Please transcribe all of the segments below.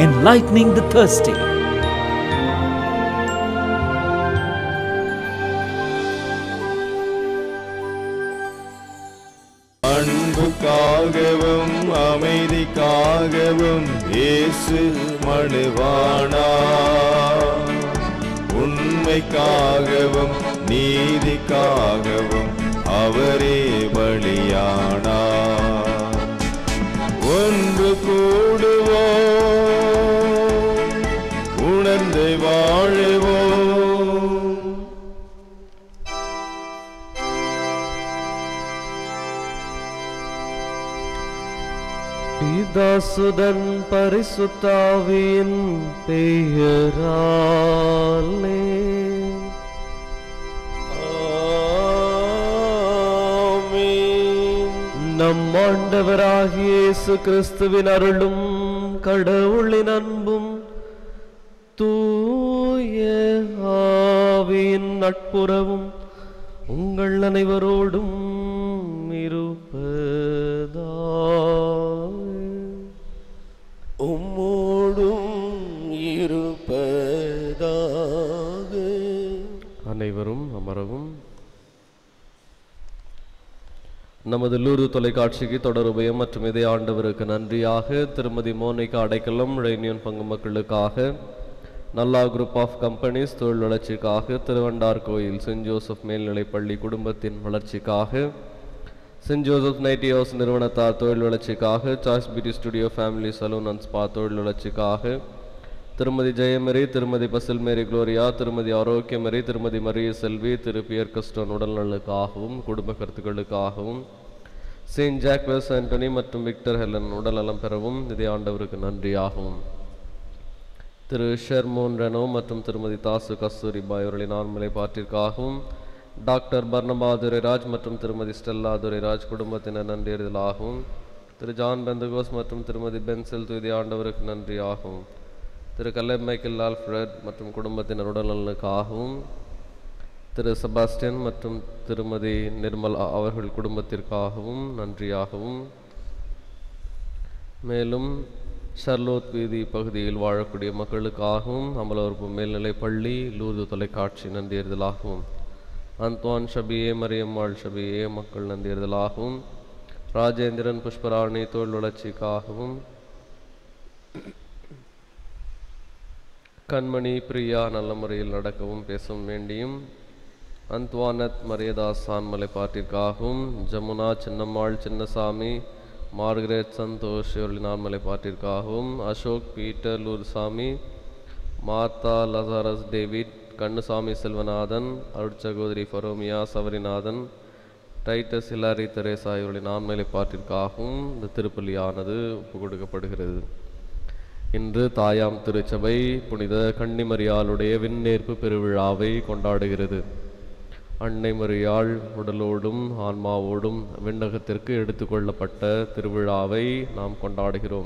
enlightening the thirsty. அன்புக்காகவும் அமைதிக்காகவும் இயேசு மனுவானா உண்மைக்காகவும் நீதிக்காகவும் அவரே பலியானா ஒன்று கூடுவோம் உணர்ந்து வாழுவோம் பிதாசுதன் பரிசுத்தாவியின் பெயராலே நம் ஆண்டவராகிய இயேசு கிறிஸ்துவின் அருளும் கடவுளின் அன்பும் தூய ஆவியின் நட்புறவும் உங்கள் அனைவரோடும் இருப்பதாக உம்மோடும் இருப்பதாக அனைவரும் அமரவும் நமது லூரு தொலைக்காட்சிக்கு தொடர் உபயம் மற்றும் இதே ஆண்டவருக்கு நன்றியாக திருமதி மோனிகா அடைக்கலம் ரெய்னியன் பங்கு மக்களுக்காக நல்லா குரூப் ஆஃப் கம்பெனிஸ் தொழில் வளர்ச்சிக்காக திருவண்டார் கோயில் சென்ட் ஜோசப் மேல்நிலைப் பள்ளி குடும்பத்தின் வளர்ச்சிக்காக சென்ட் ஜோசப் நைட்டி ஹவுஸ் நிறுவனத்தார் தொழில் வளர்ச்சிக்காக choice beauty studio family salon and spa தொழில் வளர்ச்சிக்காக திருமதி ஜெயமரி திருமதி பசில் மேரி குளோரியா திருமதி ஆரோக்கியமரி திருமதி மரிய செல்வி திரு பியர் கஸ்டன் உடல்நலுக்காகவும் குடும்ப கருத்துக்களுக்காகவும் செயின்ட் ஜாக்வஸ் ஆண்டனி மற்றும் விக்டர் ஹெலன் உடல்நலம் பெறவும் இதே ஆண்டவருக்கு நன்றியாகவும் திரு ஷெர்மோன் ரெனோ மற்றும் திருமதி தாசு கஸ்தூரி பாய் அவர்களின் ஆண்மலை பாட்டிற்காகவும் டாக்டர் பர்ணபா துரைராஜ் மற்றும் திருமதி ஸ்டெல்லா துரைராஜ் குடும்பத்தினர் நன்றியறிதலாகவும் திரு ஜான் பெந்தகோஸ் மற்றும் திருமதி பென்சில் துதி ஆண்டவருக்கு நன்றியாகவும் திரு கல்லேப் மைக்கேல் ஆல்ஃப்ரட் மற்றும் குடும்பத்தினர் உடல்நலனுக்காகவும் திரு செபாஸ்டியன் மற்றும் திருமதி நிர்மலா அவர்கள் குடும்பத்திற்காகவும் நன்றியாகவும் மேலும் ஷர்லோத் வீதி பகுதியில் வாழக்கூடிய மக்களுக்காகவும் அமலவரப்பு மேல்நிலைப் பள்ளி லூர்து தொலைக்காட்சி நன்றியறிதலாகவும் அந்த்வான் ஷபியே மரியம்மாள் ஷபியே மக்கள் நன்றியறிதலாகவும் ராஜேந்திரன் புஷ்பராணி தொழில் வளர்ச்சிக்காகவும் கண்மணி பிரியா நல்ல முறையில் நடக்கவும் பேசவும் வேண்டியும் அந்த்வானத் மரியதாஸ் ஆண்மலை பாட்டிற்காகவும் ஜமுனா சின்னம்மாள் சின்னசாமி மார்கரெட் சந்தோஷ் இவர்களின் ஆண்மலை பாட்டிற்காகவும் Ashok Peter Lourdusamy Martha Lazarus David Kannusamy Selvanathan அருட்சகோதரி ஃபரோமியா சவரிநாதன் டைட்டஸ் ஹிலாரி தெரேசா இவர்களின் ஆண்மலை பாட்டிற்காகவும் இந்த திருப்பலியானது ஒப்பு கொடுக்கப்படுகிறது இன்று தாயாம் திருச்சபை புனித கன்னிமரியாளுடைய விண்ணேற்பு பெருவிழாவை கொண்டாடுகிறது அன்னை மரியாள் உடலோடும் ஆன்மாவோடும் விண்ணகத்திற்கு எடுத்துக்கொள்ளப்பட்ட திருவிழாவை நாம் கொண்டாடுகிறோம்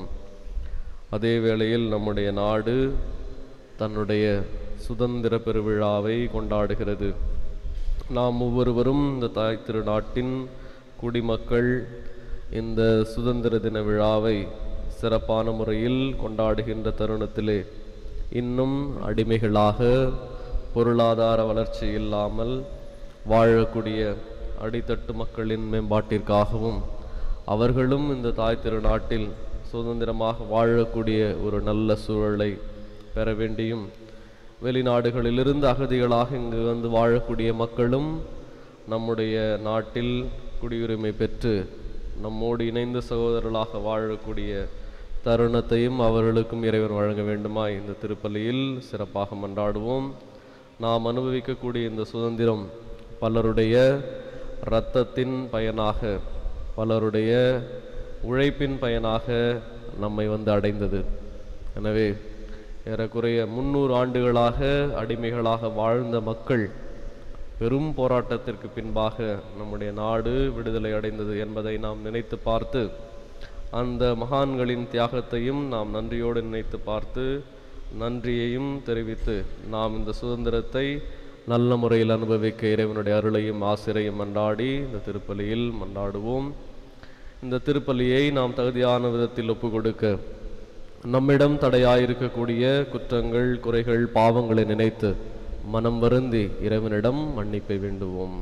அதே வேளையில் நம்முடைய நாடு தன்னுடைய சுதந்திர பெருவிழாவை கொண்டாடுகிறது நாம் ஒவ்வொருவரும் இந்த தாய் திருநாட்டின் குடிமக்கள் இந்த சுதந்திர தின விழாவை சிறப்பான முறையில் கொண்டாடுகின்ற தருணத்திலே இன்னும் அடிமைகளாக பொருளாதார வளர்ச்சி இல்லாமல் வாழக்கூடிய அடித்தட்டு மக்களின் மேம்பாட்டிற்காகவும் அவர்களும் இந்த தாய் திருநாட்டில் சுதந்திரமாக வாழக்கூடிய ஒரு நல்ல சூழலை பெற வேண்டியும் வெளிநாடுகளிலிருந்து அகதிகளாக இங்கு வந்து வாழக்கூடிய மக்களும் நம்முடைய நாட்டில் குடியுரிமை பெற்று நம்மோடு இணைந்த சகோதரர்களாக வாழக்கூடிய தருணத்தையும் அவர்களுக்கும் இறைவன் வழங்க வேண்டுமாய் இந்த திருப்பலியில் சிறப்பாக மன்றாடுவோம் நாம் அனுபவிக்கக்கூடிய இந்த சுதந்திரம் பலருடைய இரத்தத்தின் பயனாக பலருடைய உழைப்பின் பயனாக நம்மை வந்து அடைந்தது எனவே ஏறக்குறைய முன்னூறு ஆண்டுகளாக அடிமைகளாக வாழ்ந்த மக்கள் பெரும் போராட்டத்திற்கு பின்பாக நம்முடைய நாடு விடுதலை அடைந்தது என்பதை நாம் நினைத்து பார்த்து அந்த மகான்களின் தியாகத்தையும் நாம் நன்றியோடு நினைத்து பார்த்து நன்றியையும் தெரிவித்து நாம் இந்த சுதந்திரத்தை நல்ல முறையில் அனுபவிக்க இறைவனுடைய அருளையும் ஆசிரையும் மன்றாடி இந்த திருப்பலியில் மன்றாடுவோம் இந்த திருப்பலியை நாம் தகுதியான விதத்தில் ஒப்பு கொடுக்க நம்மிடம் தடையாயிருக்கக்கூடிய குற்றங்கள் குறைகள் பாவங்களை நினைத்து மனம் வருந்தி இறைவனிடம் மன்னிப்பை வேண்டுவோம்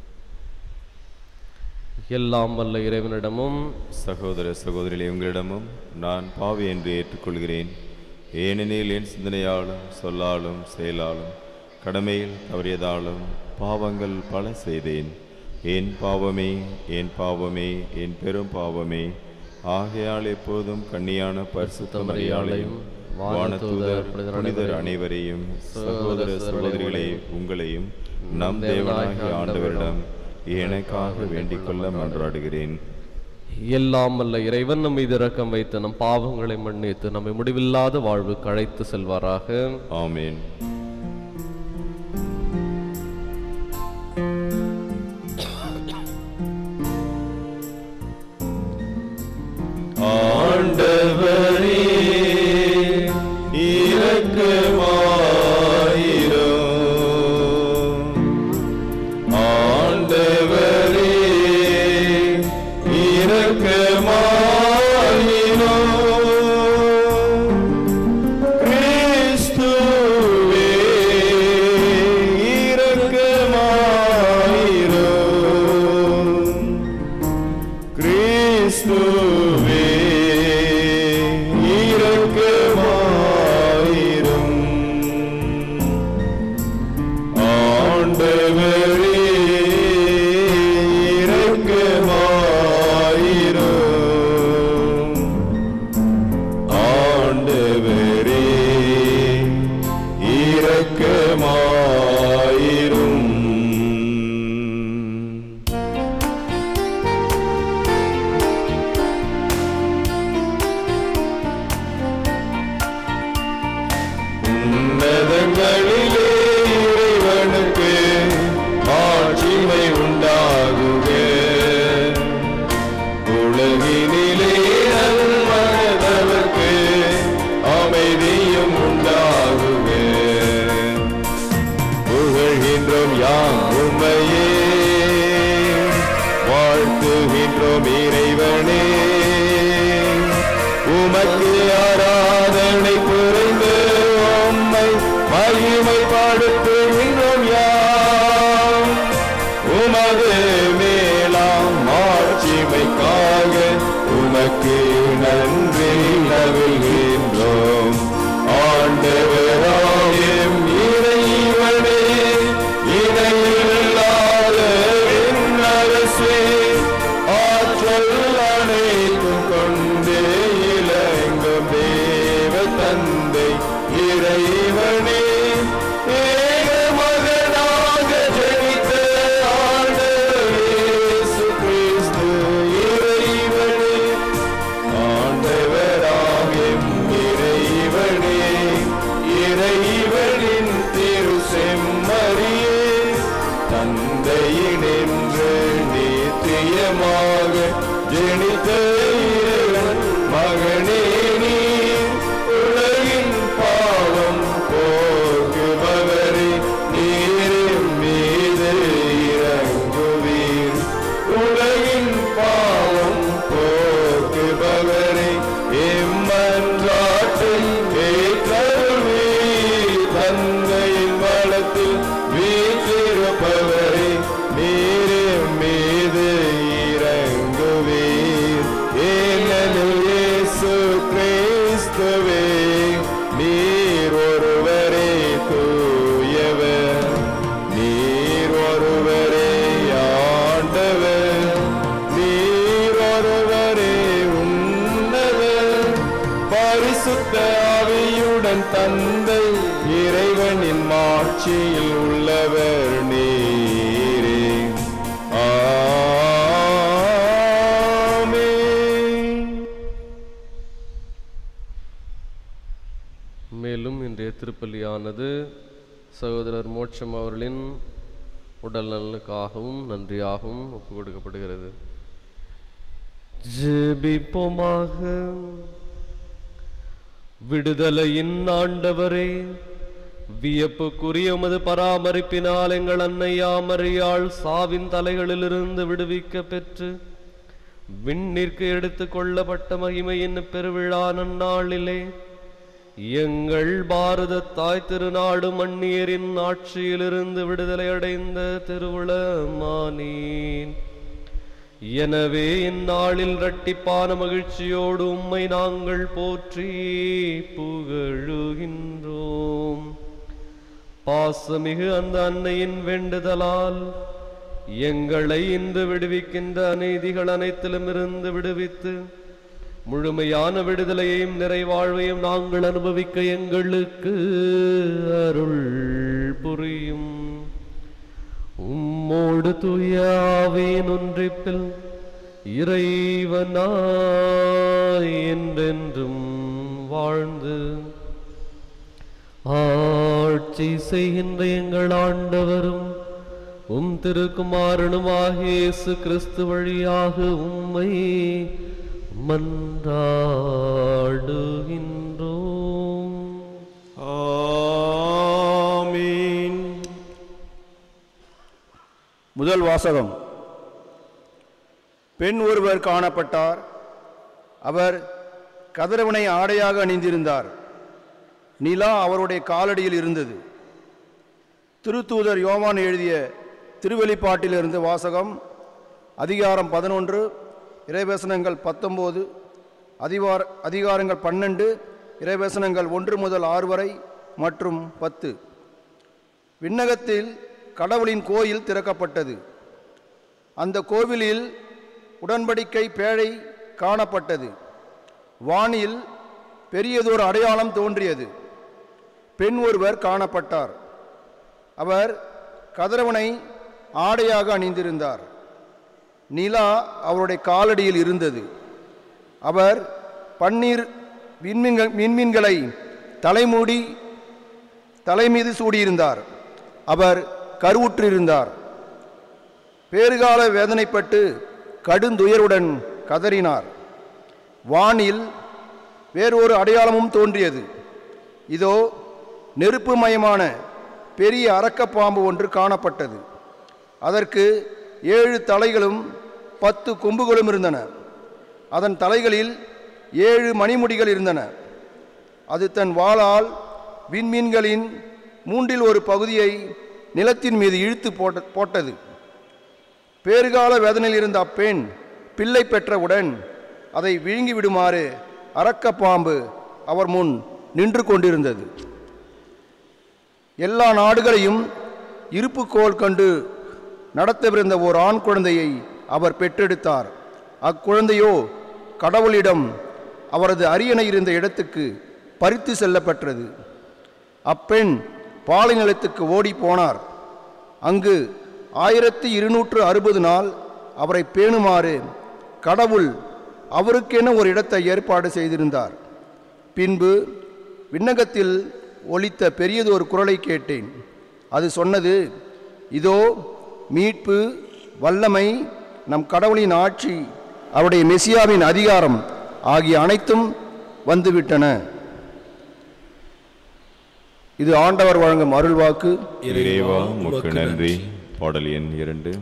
எல்லாம் வல்ல இறைவனிடமும் சகோதர சகோதரிகளே உங்களிடமும் நான் பாவி என்று ஏற்றுக்கொள்கிறேன் ஏனெனில் என் சிந்தனையாலும் சொல்லாலும் செயலாலும் கடமையில் தவறியதாலும் பாவங்கள் பல செய்தேன் என் பாவமே என் பாவமே என் பெரும் பாவமே ஆகையால் எப்போதும் கண்ணியான பரிசுத்த மரியாளையும் வானதூதர் புனிதர் அனைவரையும் சகோதர சகோதரிகளே உங்களையும் நம் தேவனாகிய ஆண்டவரிடம் எனக்காக வேண்டிக் கொள்ள மன்றாடுகிறேன் எல்லாம் வல்ல இறைவன் நம் மீது இரக்கம் வைத்து நம் பாவங்களை மன்னித்து நம்மை முடிவில்லாத வாழ்வுக்கு அழைத்து செல்வாராக ஆமென் ஆண்டவரே இரக்கமாயிரும் ஆண்டவரே இரக்கமாயிரும் கிறிஸ்துவே இரக்கமாயிரும் கிறிஸ்துவே இரக்கமாயிரும் ஆண்டவரே இரக்கமாயிரும் ஆண்டவரே இரக்கமாயிரும் உன்னதங்களிலே இறைவனுக்கு ஆட்சிமை உண்டாகுக உலகினிலே நல்மனதவர்க்கு அமைதியும் உண்டாகுக புகழ்கின்றோம் யாம் உம்மையே வாழ்த்துகின்றோம் இறைவனே உமக்கு ஆராதனை புரிந்து உம்மை மகிமைப்படுத்துகின்றோம் யாம் உமது மேலாம் ஆட்சிமைக்காக உமக்கு நன்றி நவிழ்கின்றோம் ஆண்டவராயும் இறைவனே இணையில்லாத விண்ணரசே ஆற்றல் அனைத்தும் கொண்டே இலங்கும் தேவ தந்தை இறைவனே ஏக மகனாக ஜெனித்த ஆண்டவர் இயேசு கிறிஸ்து இறைவனே ஆண்டவராகிம் இறைவனே இறைவனின் திரு செம்மறியே தந்தையினின்று நித்தியமாக ஜெனித்த இறைவன் மகனே நீ உலகின் பாவம் போக்குபவரே நீரின் மீது இறங்குவீர் உலகின் பாவம் போக்குபவரே எம்மன்றாட்டை கேட்கருவீர் தந்தையின் வளத்தில் வீற்றிருப்பவரே நீரின் மீது இறங்குவீர் ஏனெனில் இயேசு கிறிஸ்துவே நீர் ஒருவரே தூயவர் நீர் ஒருவரே ஆண்டவர் நீர் ஒருவரே உன்னதர் பரிசுத்த ஆவியுடன் தந்தை இறைவனின் மாட்சியில் உள்ளவர் நீரே ஆமென் மேலும் இன்றைய திருப்பலியானது சகோதரர் மோட்சம் அவர்களின் உடல் நலனுக்காகவும் நன்றியாகவும் ஒப்புக் கொடுக்கப்படுகிறது ஜெபிப்போமாக விடுதலையின் ஆண்டவரே வியப்புக்குரிய உமது பராமரிப்பினால் எங்கள் அன்னையா மரியாள் சாவின் தலைகளிலிருந்து விடுவிக்க பெற்று விண்ணிற்கு எடுத்துக் கொள்ளப்பட்ட மகிமையின் பெருவிழா நன்னாளிலே எங்கள் பாரத தாய் திருநாடு மன்னியரின் ஆட்சியிலிருந்து விடுதலை அடைந்த திருவுளமானேன் எனவே இந்நாளில் இரட்டிப்பான மகிழ்ச்சியோடு உம்மை நாங்கள் போற்றி புகழுகின்றோம் பாசமிகு அந்த அன்னையின் வேண்டுதலால் எங்களை இன்று விடுவிக்கின்ற அநீதிகள் அனைத்திலும் இருந்து விடுவித்து முழுமையான விடுதலையையும் நிறைவாழ்வையும் நாங்கள் அனுபவிக்க எங்களுக்கு அருள் புரியும் உம்மோடு தூயாவின் ஒன்றிப்பில் இறைவனாய் என்றென்றும் வாழ்ந்து ஆட்சி செய்கின்ற எங்கள் ஆண்டவரும் உம் திருக்குமாரனுமாகிய இயேசு கிறிஸ்து வழியாக உம்மை மன்றாடுகின்றோம் ஆமீன் முதல் வாசகம் பெண் ஒருவர் காணப்பட்டார் அவர் கதிரவனை ஆடையாக அணிந்திருந்தார் நிலா அவருடைய காலடியில் இருந்தது திருத்தூதர் யோவான் எழுதிய திருவெளிப்பாட்டிலிருந்து வாசகம் அதிகாரம் பதினொன்று இறைவசனங்கள் பத்தொம்போது அதிகார அதிகாரங்கள் பன்னெண்டு இறைவசனங்கள் ஒன்று முதல் ஆறு வரை மற்றும் பத்து விண்ணகத்தில் கடவுளின் கோயில் திறக்கப்பட்டது அந்த கோவிலில் உடன்படிக்கை பேழை காணப்பட்டது வானில் பெரியதொரு அடையாளம் தோன்றியது பெண் ஒருவர் காணப்பட்டார் அவர் கதிரவனை ஆடையாக அணிந்திருந்தார் நிலா அவருடைய காலடியில் இருந்தது அவர் பன்னீர் விண்மீன்கள் விண்மீன்களை தலைமூடி தலைமீது சூடியிருந்தார் அவர் கருவுற்றிருந்தார் பேறுகால வேதனைப்பட்டு கடுந்துயருடன் கதறினார் வானில் வேறொரு அடையாளமும் தோன்றியது இதோ நெருப்புமயமான பெரிய அரக்கப்பாம்பு ஒன்று காணப்பட்டது அதற்கு ஏழு தலைகளும் பத்து கொம்புகளும் இருந்தன அதன் தலைகளில் ஏழு மணிமுடிகள் இருந்தன அது தன் வாளால் விண்மீன்களின் மூன்றில் ஒரு பகுதியை நிலத்தின் மீது இழுத்து போட்ட போட்டது பேறுகால வேதனையில் இருந்த அப்பெண் பிள்ளை பெற்றவுடன் அதை விழுங்கி விடுமாறு அரக்க பாம்பு அவர் முன் நின்று கொண்டிருந்தது எல்லா நாடுகளையும் இருப்புக்கோல் கண்டு நடத்தவிருந்த ஓர் ஆண் குழந்தையை அவர் பெற்றெடுத்தார் அக்குழந்தையோ கடவுளிடம் அவரது அரியணை இருந்த இடத்துக்கு பறித்து செல்லப்பட்டது அப்பெண் பாலை நிலத்துக்கு ஓடி போனார் அங்கு ஆயிரத்தி இருநூற்று அறுபது நாள் அவரை பேணுமாறு கடவுள் அவருக்கென ஒரு இடத்தை ஏற்பாடு செய்திருந்தார் பின்பு விண்ணகத்தில் ஒலித்த பெரியதொரு குரலை கேட்டேன் அது சொன்னது இதோ மீட்பு வல்லமை நம் கடவுளின் ஆட்சி அவருடைய மெசியாவின் அதிகாரம் ஆகிய அனைத்தும் வந்துவிட்டன இது ஆண்டவர் வழங்கும் அருள்வாக்கு இறைவா உமக்கு நன்றி பாடல் எண் இரண்டு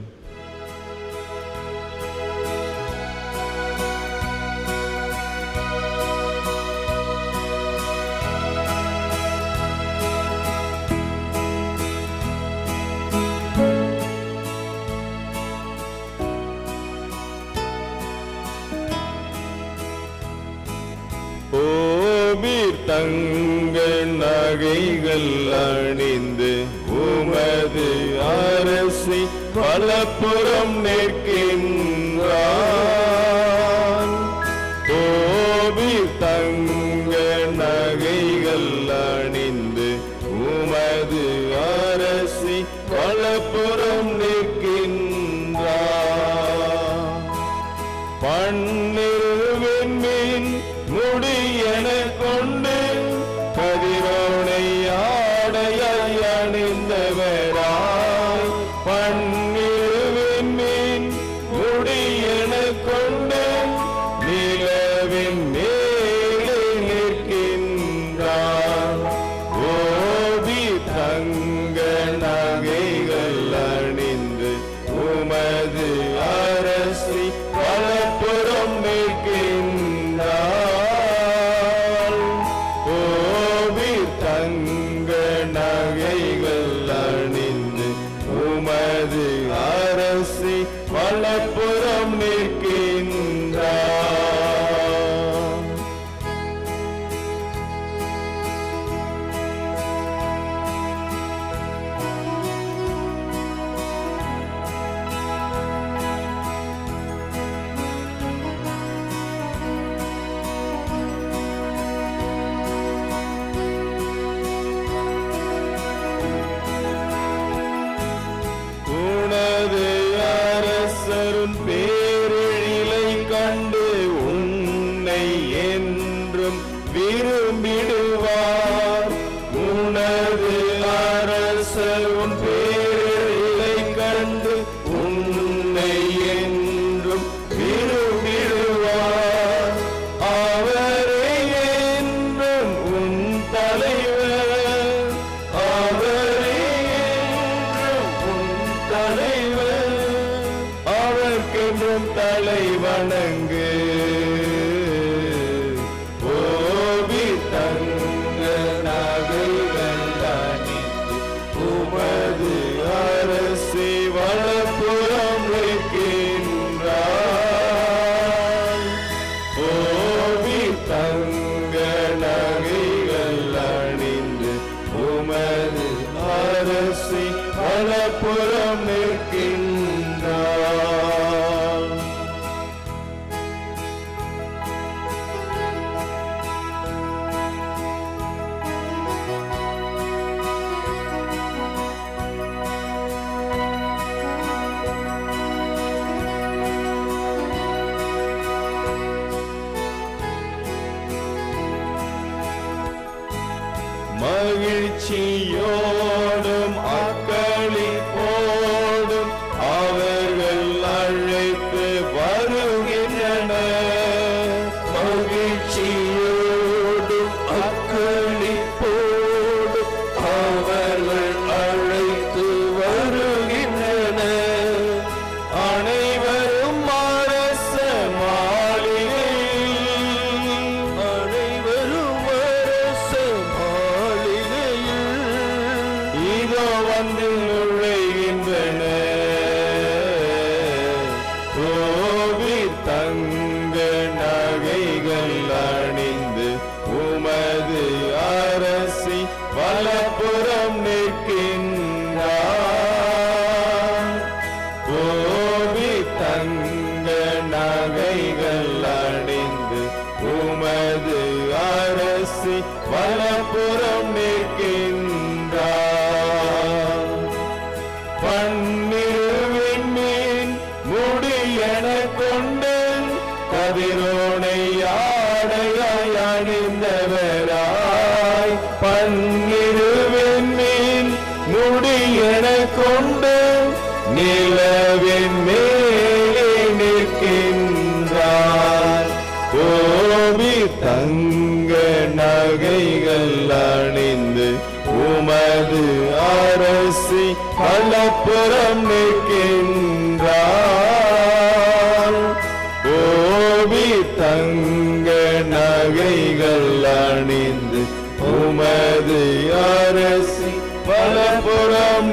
ஓமீர் தங்கள் நகைகள் அணிந்து உமது அரசி பலப்புறம் நிற்கின்றான் ஓமீர் தங்கள் நகைகள் அணிந்து உமது அரசி பலப்புறம் நிற்கின்றான் பன்னிருவின் மீன் முடியென கொண்டு கதிரோனை ஆடையாய் அணிந்தவராய் பன்னிருவின் மீன் முடியென கொண்டு உன் பேரெழிலை கண்டு உன்னை என்றும் விரும்பிடுவார் உனது அரசர் உன் பேரெழிலை கண்டு உன்னை என்றும் விரும்பிடுவார் அவரே என்றும் உன் தலைவர் அவரே என்றும் உன் தலைவர் அவர்க்கென்றும் தலை வணங்கு ஓவி தங்க நகைகள் அணிந்து உமது அரசை வளப்புறம் வைக்கின்றார் ஓவி தங்க நகைகள் அணிந்து உமது அரசை வளப்புறம் நிற்கின்றார் மகிழ்ச்சியோடும் அக்களிப்போடும் அவர்கள் அழைத்து வருகின்றனர் மகிழ்ச்சியோடும் அக்களிப்போடும் அவர்கள் அழைத்து வருகின்றனர் அனைவரும் அரச மாளிகையில் அனைவரும் அரச மாளிகையில் இதோ வந்து நுழைகின்றன கோவி தங்க நகைகள் அணிந்து உமது அரசி வலப்புறம் நிற்கின்றார் கோவி தங்க நகைகள் அணிந்து உமது அரசி வலப்புறம் நிற்கின்றார் பன்னிருவின் மீன் முடியென கொண்டு கதிரோனை ஆடையாய் அணிந்தவராய் பன்னிருவின் மீன் முடியென கொண்டு நிலவின் மேலே நிற்கின்றார் கோபி தங்க நகைகள் அணிந்து உமது அரசி பலப்புறம் நிற்கின்றார் கோபி தங்க நகைகள் அணிந்து உமது அரசி பலப்புறம்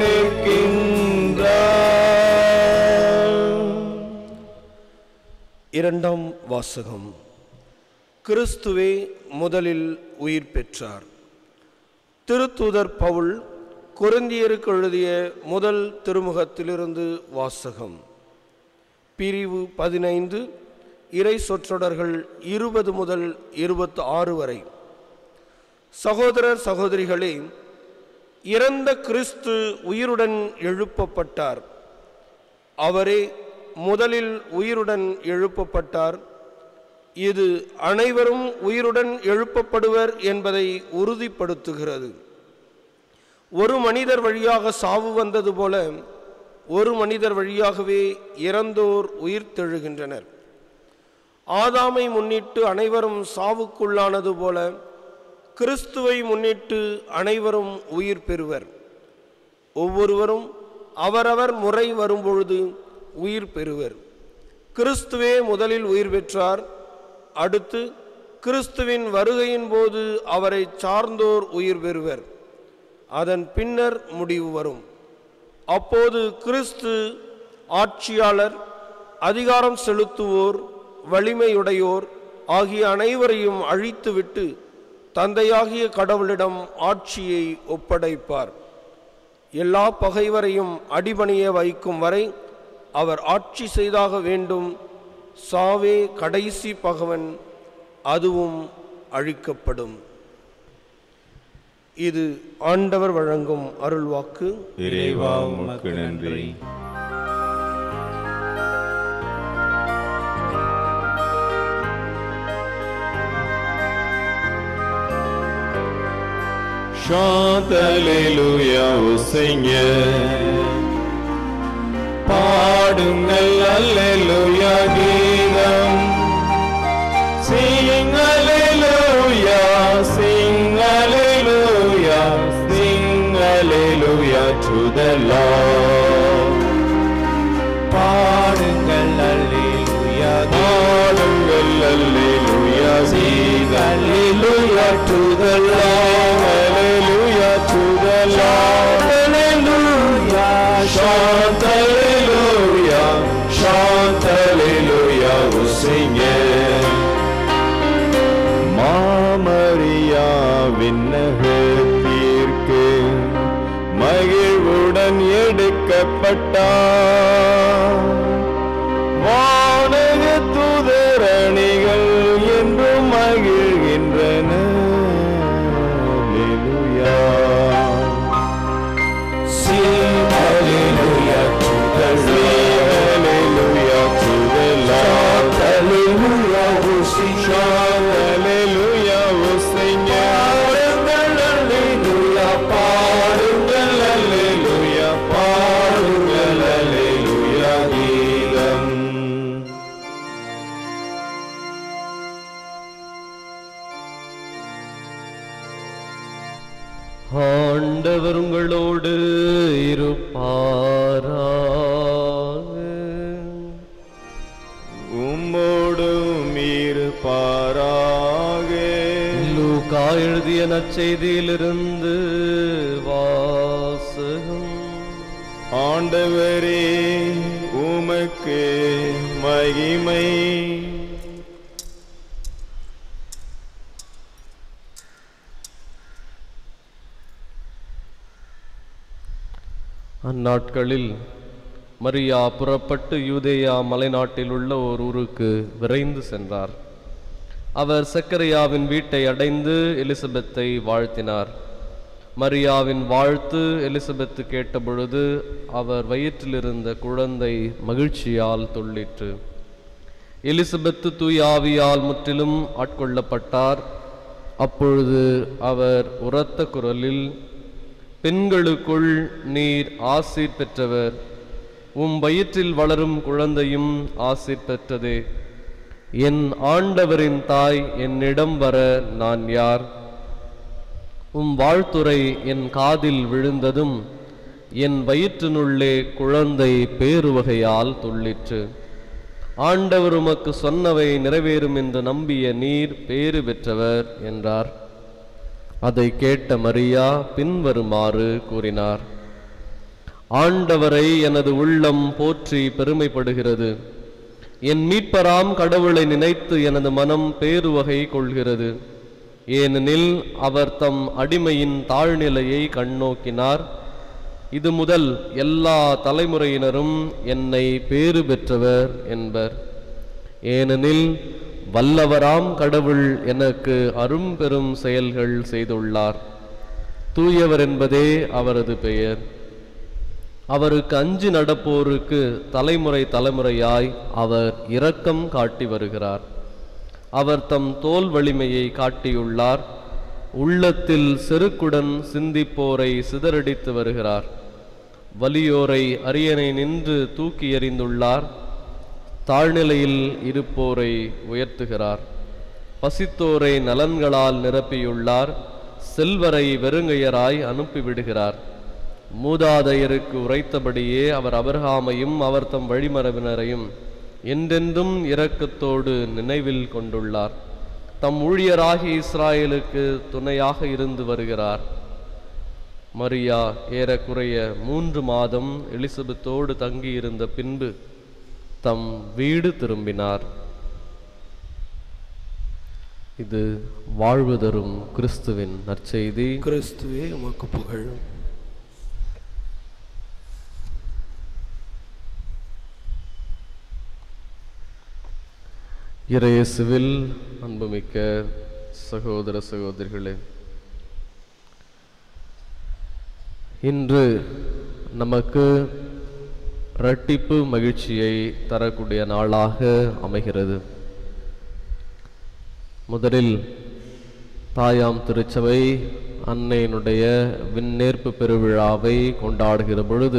நிற்கின்றார் இரண்டாம் வாசகம் கிறிஸ்துவே முதலில் உயிர் பெற்றார் திருத்தூதர் பவுல் கொரிந்தியருக்கு எழுதிய முதல் திருமுகத்திலிருந்து வாசகம் பிரிவு பதினைந்து இறை சொற்றொடர்கள் இருபது முதல் இருபத்து ஆறு வரை சகோதரர் சகோதரிகளே இறந்த கிறிஸ்து உயிருடன் எழுப்பப்பட்டார் அவரே முதலில் உயிருடன் எழுப்பப்பட்டார் இது அனைவரும் உயிருடன் எழுப்பப்படுவர் என்பதை உறுதிப்படுத்துகிறது ஒரு மனிதர் வழியாக சாவு வந்தது போல ஒரு மனிதர் வழியாகவே இறந்தோர் உயிர்த்தெழுகின்றனர் ஆதாமை முன்னிட்டு அனைவரும் சாவுக்குள்ளானது போல கிறிஸ்துவை முன்னிட்டு அனைவரும் உயிர் பெறுவர் ஒவ்வொருவரும் அவரவர் முறை வரும்பொழுது உயிர் பெறுவர் கிறிஸ்துவே முதலில் உயிர் பெற்றார் அடுத்து கிறிஸ்துவின் வருகையின் போது அவரை சார்ந்தோர் உயிர் பெறுவர் அதன் பின்னர் முடிவு வரும் அப்போது கிறிஸ்து ஆட்சியாளர் அதிகாரம் செலுத்துவோர் வலிமையுடையோர் ஆகிய அனைவரையும் அழித்துவிட்டு தந்தையாகிய கடவுளிடம் ஆட்சியை ஒப்படைப்பார் எல்லா பகைவரையும் அடிபணிய வைக்கும் வரை அவர் ஆட்சி செய்தாக வேண்டும் சாவே கடைசி பகவன் அதுவும் அழிக்கப்படும் இது ஆண்டவர் வழங்கும் அருள்வாக்கு இறைவா உமக்கு நன்றி Chante Alléluia au Seigneur. பாடுங்கள் அல்லேலூயா கீதம் Sing hallelujah, sing hallelujah, sing hallelujah to the Lord. பாடுங்கள் அல்லேலூயா பாடுங்கள் அல்லேலூயா sing hallelujah to the Lord. Hallelujah to the Lord. Hallelujah. Chant hallelujah. Chant hallelujah. Oh Seigneur. மாமரியா விண்ணகத்திற்கு மகிழ்வுடன் எடுக்கப்பட்டார் வானக தூதரணிகள் என்றும் மகிழ்கின்றன Hallelujah. Sing hallelujah to the Hallelujah to the Lord. Hallelujah, oh sing. Hallelujah, oh sing. பாடுங்கள் Hallelujah, பாடுங்கள் Hallelujah, பாடுங்கள் Hallelujah கீதம். ஆண்டவர் உங்களோடு இருப்பாராக உம்மோடும் இருப்பாராக லூக்கா எழுதிய நற்செய்தியிலிருந்து வாசகம் ஆண்டவரே உமக்கு மகிமை அந்நாட்களில் மரியா புறப்பட்டு யூதேயா மலைநாட்டில் உள்ள ஒரு ஊருக்கு விரைந்து சென்றார் அவர் சக்கரையாவின் வீட்டை அடைந்து எலிசபெத்தை வாழ்த்தினார் மரியாவின் வாழ்த்து எலிசபெத்து கேட்டபொழுது அவர் வயிற்றிலிருந்த குழந்தை மகிழ்ச்சியால் துள்ளிற்று எலிசபெத்து தூய ஆவியால் முற்றிலும் ஆட்கொள்ளப்பட்டார் அப்பொழுது அவர் உரத்த குரலில் பெண்களுக்குள் நீர் ஆசீர் பெற்றவர் உம் வயிற்றில் வளரும் குழந்தையும் ஆசீர் பெற்றதே என் ஆண்டவரின் தாய் என்னிடம் வர நான் யார் உம் வாழ்த்துரை என் காதில் விழுந்ததும் என் வயிற்றினுள்ளே குழந்தை பேருவகையால் துள்ளிற்று ஆண்டவர் உமக்கு சொன்னவை நிறைவேறும் என்று நம்பிய நீர் பேறு பெற்றவர் என்றார் அதை கேட்ட மரியா பின்வருமாறு கூறினார் ஆண்டவரை எனது உள்ளம் போற்றி பெருமைப்படுகிறது என் மீட்பராம் கடவுளை நினைத்து எனது மனம் பேருவகை கொள்கிறது ஏனெனில் அவர் தம் அடிமையின் தாழ்நிலையை கண்ணோக்கினார் இது முதல் எல்லா தலைமுறையினரும் என்னை பேறு பெற்றவர் என்பர் ஏனெனில் வல்லவராம் கடவுள் எனக்கு அரும்பெரும் செயல்கள் செய்துள்ளார் தூயவர் என்பதே அவரது பெயர் அவருக்கு அஞ்சு நடப்போருக்கு தலைமுறை தலைமுறையாய் அவர் இரக்கம் காட்டி வருகிறார் அவர் தம் தோல் வலிமையை காட்டியுள்ளார் உள்ளத்தில் செருக்குடன் சிந்திப்போரை சிதறடித்து வருகிறார் வலியோரை அரியணை நின்று தூக்கி எறிந்துள்ளார் தாழ்நிலையில் இருப்போரை உயர்த்துகிறார் பசித்தோரை நலன்களால் நிரப்பியுள்ளார் செல்வரை வெறுங்கையராய் அனுப்பிவிடுகிறார் மூதாதையருக்கு உரைத்தபடியே அவர் அபர்ஹாமையும் அவர் தம் வழிமரபினரையும் என்றென்றும் இரக்கத்தோடு நினைவில் கொண்டுள்ளார் தம் ஊழியராகிய இஸ்ராயலுக்கு துணையாக இருந்து வருகிறார் மரியா ஏறக்குறைய மூன்று மாதம் எலிசபெத்தோடு தங்கியிருந்த பின்பு தம் வீடு திரும்பினார் இது வாழ்வு தரும் கிறிஸ்துவின் நற்செய்தி கிறிஸ்துவே உமக்கு புகழ் இறையேசுவில் அன்புமிக்க சகோதர சகோதரிகளே இன்று நமக்கு இரட்டிப்பு மகிழ்ச்சியை தரக்கூடிய நாளாக அமைகிறது முதலில் தாயாம் திருச்சபை அன்னையினுடைய விண்ணேற்பு பெருவிழாவை கொண்டாடுகிற பொழுது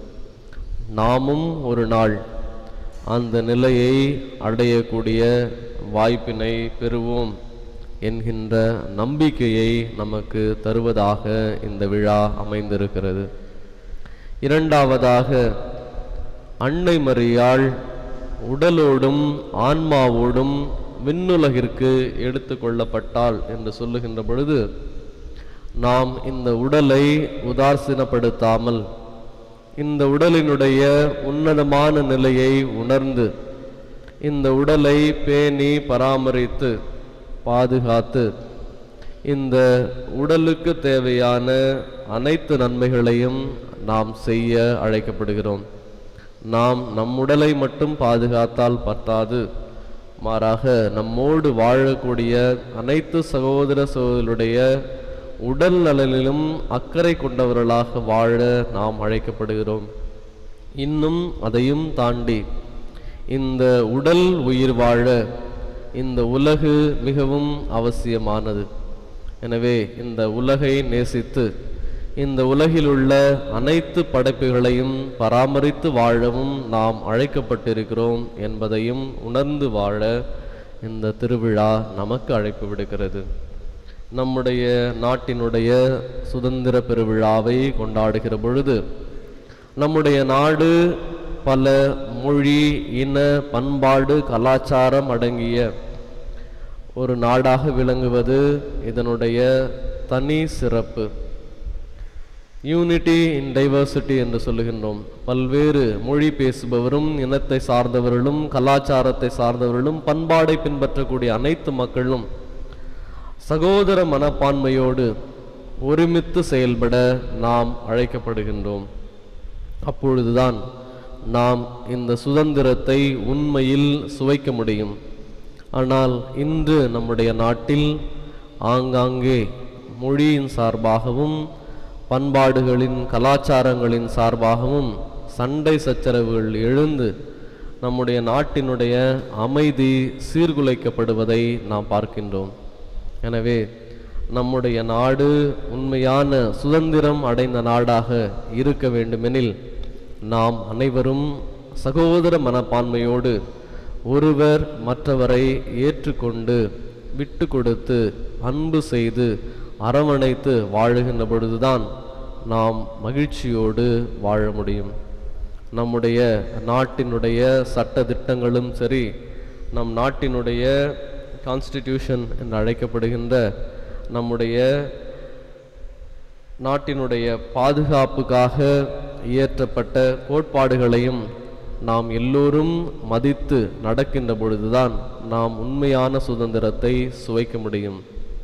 நாமும் ஒரு நாள் அந்த நிலையை அடையக்கூடிய வாய்ப்பினை பெறுவோம் என்கின்ற நம்பிக்கையை நமக்கு தருவதாக இந்த விழா அமைந்திருக்கிறது இரண்டாவதாக அன்னை மரியாள் உடலோடும் ஆன்மாவோடும் விண்ணுலகிற்கு எடுத்து கொள்ளப்பட்டாள் என்று சொல்லுகின்ற பொழுது நாம் இந்த உடலை உதாசீனப்படுத்தாமல் இந்த உடலினுடைய உன்னதமான நிலையை உணர்ந்து இந்த உடலை பேணி பராமரித்து பாதுகாத்து இந்த உடலுக்கு தேவையான அனைத்து நன்மைகளையும் நாம் செய்ய அழைக்கப்படுகிறோம் நாம் நம் உடலை மட்டும் பாதுகாத்தால் பத்தாது மாறாக நம்மோடு வாழக்கூடிய அனைத்து சகோதர சகோதரருடைய உடல் நலனிலும் அக்கறை கொண்டவர்களாக வாழ நாம் அழைக்கப்படுகிறோம் இன்னும் அதையும் தாண்டி இந்த உடல் உயிர் வாழ இந்த உலகு மிகவும் அவசியமானது எனவே இந்த உலகை நேசித்து இந்த உலகில் உள்ள அனைத்து படைப்புகளையும் பராமரித்து வாழவும் நாம் அழைக்கப்பட்டிருக்கிறோம் என்பதையும் உணர்ந்து வாழ இந்த திருவிழா நமக்கு அழைப்பு விடுக்கிறது நம்முடைய நாட்டினுடைய சுதந்திர பெருவிழாவை கொண்டாடுகிற பொழுது நம்முடைய நாடு பல மொழி இன பண்பாடு கலாச்சாரம் அடங்கிய ஒரு நாடாக விளங்குவது இதனுடைய தனி சிறப்பு யூனிட்டி இன் டைவர்சிட்டி என்று சொல்லுகின்றோம் பல்வேறு மொழி பேசுபவரும் இனத்தை சார்ந்தவர்களும் கலாச்சாரத்தை சார்ந்தவர்களும் பண்பாடை பின்பற்றக்கூடிய அனைத்து மக்களும் சகோதர மனப்பான்மையோடு ஒருமித்து செயல்பட நாம் அழைக்கப்படுகின்றோம் அப்பொழுதுதான் நாம் இந்த சுதந்திரத்தை உண்மையில் சுவைக்க முடியும் ஆனால் இன்று நம்முடைய நாட்டில் ஆங்காங்கே மொழியின் சார்பாகவும் பண்பாடுகளின் கலாச்சாரங்களின் சார்பாகவும் சண்டை சச்சரவுகள் எழுந்து நம்முடைய நாட்டினுடைய அமைதி சீர்குலைக்கப்படுவதை நாம் பார்க்கின்றோம் எனவே நம்முடைய நாடு உண்மையான சுதந்திரம் அடைந்த நாடாக இருக்க வேண்டுமெனில் நாம் அனைவரும் சகோதர மனப்பான்மையோடு ஒருவர் மற்றவரை ஏற்றுக்கொண்டு விட்டு கொடுத்து அன்பு செய்து அரவணைத்து வாழுகின்ற பொழுதுதான் நாம் மகிழ்ச்சியோடு வாழ முடியும் நம்முடைய நாட்டினுடைய சட்ட திட்டங்களும் சரி நம் நாட்டினுடைய கான்ஸ்டிடியூஷன் என்று அழைக்கப்படுகின்ற நம்முடைய நாட்டினுடைய பாதுகாப்புக்காக இயற்றப்பட்ட கோட்பாடுகளையும் நாம் எல்லோரும் மதித்து நடக்கின்ற பொழுதுதான் நாம் உண்மையான சுதந்திரத்தை சுவைக்க முடியும்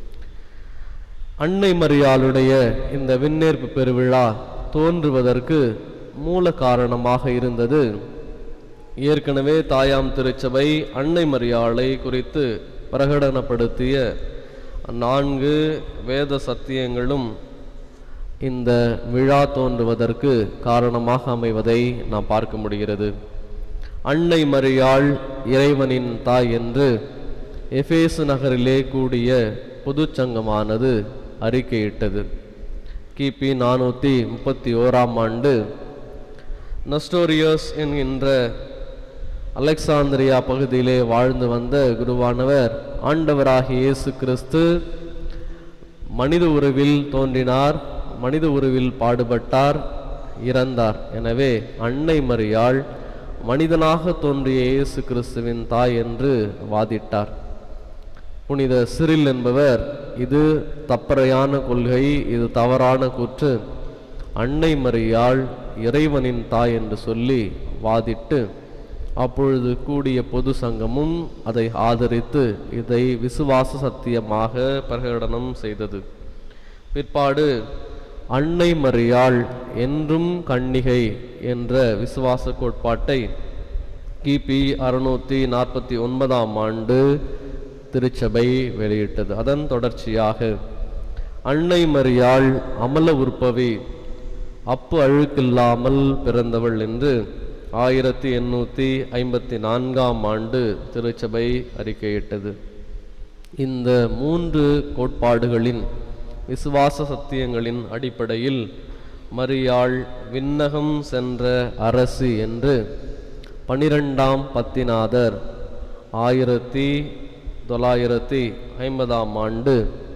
அன்னை மரியாளுடைய இந்த விண்ணேற்பு பெருவிழா தோன்றுவதற்கு மூல காரணமாக இருந்தது ஏற்கனவே தாயாம் திருச்சபை அன்னை மரியாளை குறித்து பிரகடனப்படுத்திய நான்கு வேத சத்தியங்களும் இந்த விழா தோன்றுவதற்கு காரணமாக அமைவதை நாம் பார்க்க முடிகிறது அன்னை மரியாள் இறைவனின் தாய் என்று எஃபேசு நகரிலே கூடிய பொதுச்சங்கமானது அறிக்கையிட்டது கிபி நானூற்றி முப்பத்தி ஓராம் ஆண்டு நஸ்டோரியஸ் என்கின்ற அலெக்சாந்திரியா பகுதியிலே வாழ்ந்து வந்த குருவானவர் ஆண்டவராகிய இயேசு கிறிஸ்து மனித உருவில் தோன்றினார் மனித உருவில் பாடுபட்டார் இறந்தார் எனவே அன்னை மரியாள் மனிதனாக தோன்றிய இயேசு கிறிஸ்துவின் தாய் என்று வாதிட்டார் புனித சிறில் என்பவர் இது தப்பறையான கொள்கை இது தவறான கூற்று அன்னை மரியாள் இறைவனின் தாய் என்று சொல்லி வாதிட்டு அப்பொழுது கூடிய பொது சங்கமும் அதை ஆதரித்து இதை விசுவாச சத்தியமாக பிரகடனம் செய்தது பிற்பாடு அன்னை மரியாள் என்றும் கன்னிகை என்ற விசுவாச கோட்பாட்டை கிபி அறுநூத்தி நாற்பத்தி ஒன்பதாம் ஆண்டு திருச்சபை வெளியிட்டது அதன் தொடர்ச்சியாக அன்னை மரியாள் அமல உற்பவி அப்பு அழுக்கில்லாமல் பிறந்தவள் என்று ஆயிரத்தி எண்ணூற்றி ஐம்பத்தி நான்காம் ஆண்டு திருச்சபை அறிக்கையிட்டது இந்த மூன்று கோட்பாடுகளின் விசுவாச சத்தியங்களின் அடிப்படையில் மரியாள் விண்ணகம் சென்ற அரசி என்று பனிரெண்டாம் பத்திநாதர் ஆயிரத்தி தொள்ளாயிரத்தி ஐம்பதாம் ஆண்டு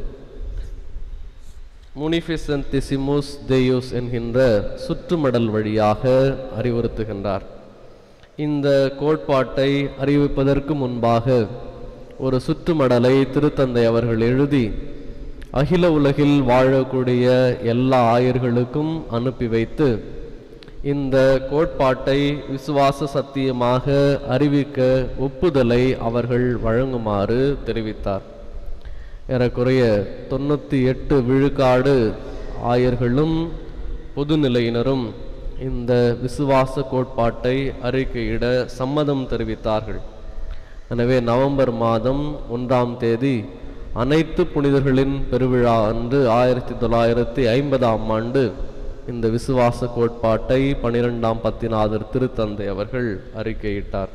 முனிஃபிசன்திசிமுஸ் தெயூஸ் என்கின்ற சுற்றுமடல் வழியாக அறிவுறுத்துகின்றார் இந்த கோட்பாட்டை அறிவிப்பதற்கு முன்பாக ஒரு சுற்றுமடலை திருத்தந்தை அவர்கள் எழுதி அகில உலகில் வாழக்கூடிய எல்லா ஆயர்களுக்கும் அனுப்பி வைத்து இந்த கோட்பாட்டை விசுவாச சத்தியமாக அறிவிக்க ஒப்புதலை அவர்கள் வழங்குமாறு தெரிவித்தார் ஏறக்குறைய தொண்ணூற்றி எட்டு விழுக்காடு ஆயர்களும் பொதுநிலையினரும் இந்த விசுவாச கோட்பாட்டை அறிக்கையிட சம்மதம் தெரிவித்தார்கள் எனவே நவம்பர் மாதம் ஒன்றாம் தேதி அனைத்து புனிதர்களின் பெருவிழா அன்று ஆயிரத்தி தொள்ளாயிரத்தி ஐம்பதாம் ஆண்டு இந்த விசுவாச கோட்பாட்டை பனிரெண்டாம் பத்திநாதர் திருத்தந்தை அவர்கள் அறிக்கையிட்டார்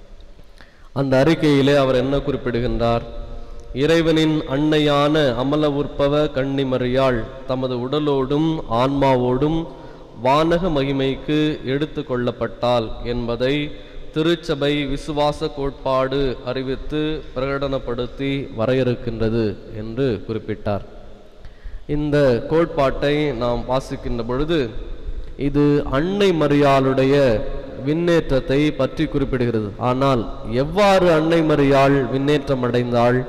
அந்த அறிக்கையிலே அவர் என்ன குறிப்பிடுகின்றார் இறைவனின் அன்னையான அமல உற்பவ கன்னிமரியாள் தமது உடலோடும் ஆன்மாவோடும் வானக மகிமைக்கு எடுத்து கொள்ளப்பட்டால் என்பதை திருச்சபை விசுவாச கோட்பாடு அறிவித்து பிரகடனப்படுத்தி வரையறுக்கின்றது என்று குறிப்பிட்டார் இந்த கோட்பாட்டை நாம் வாசிக்கின்ற பொழுது இது அன்னை மரியாளுடைய விண்ணேற்றத்தை பற்றி குறிப்பிடுகிறது ஆனால் எவ்வாறு அன்னை மரியாள் விண்ணேற்றம் அடைந்தாள்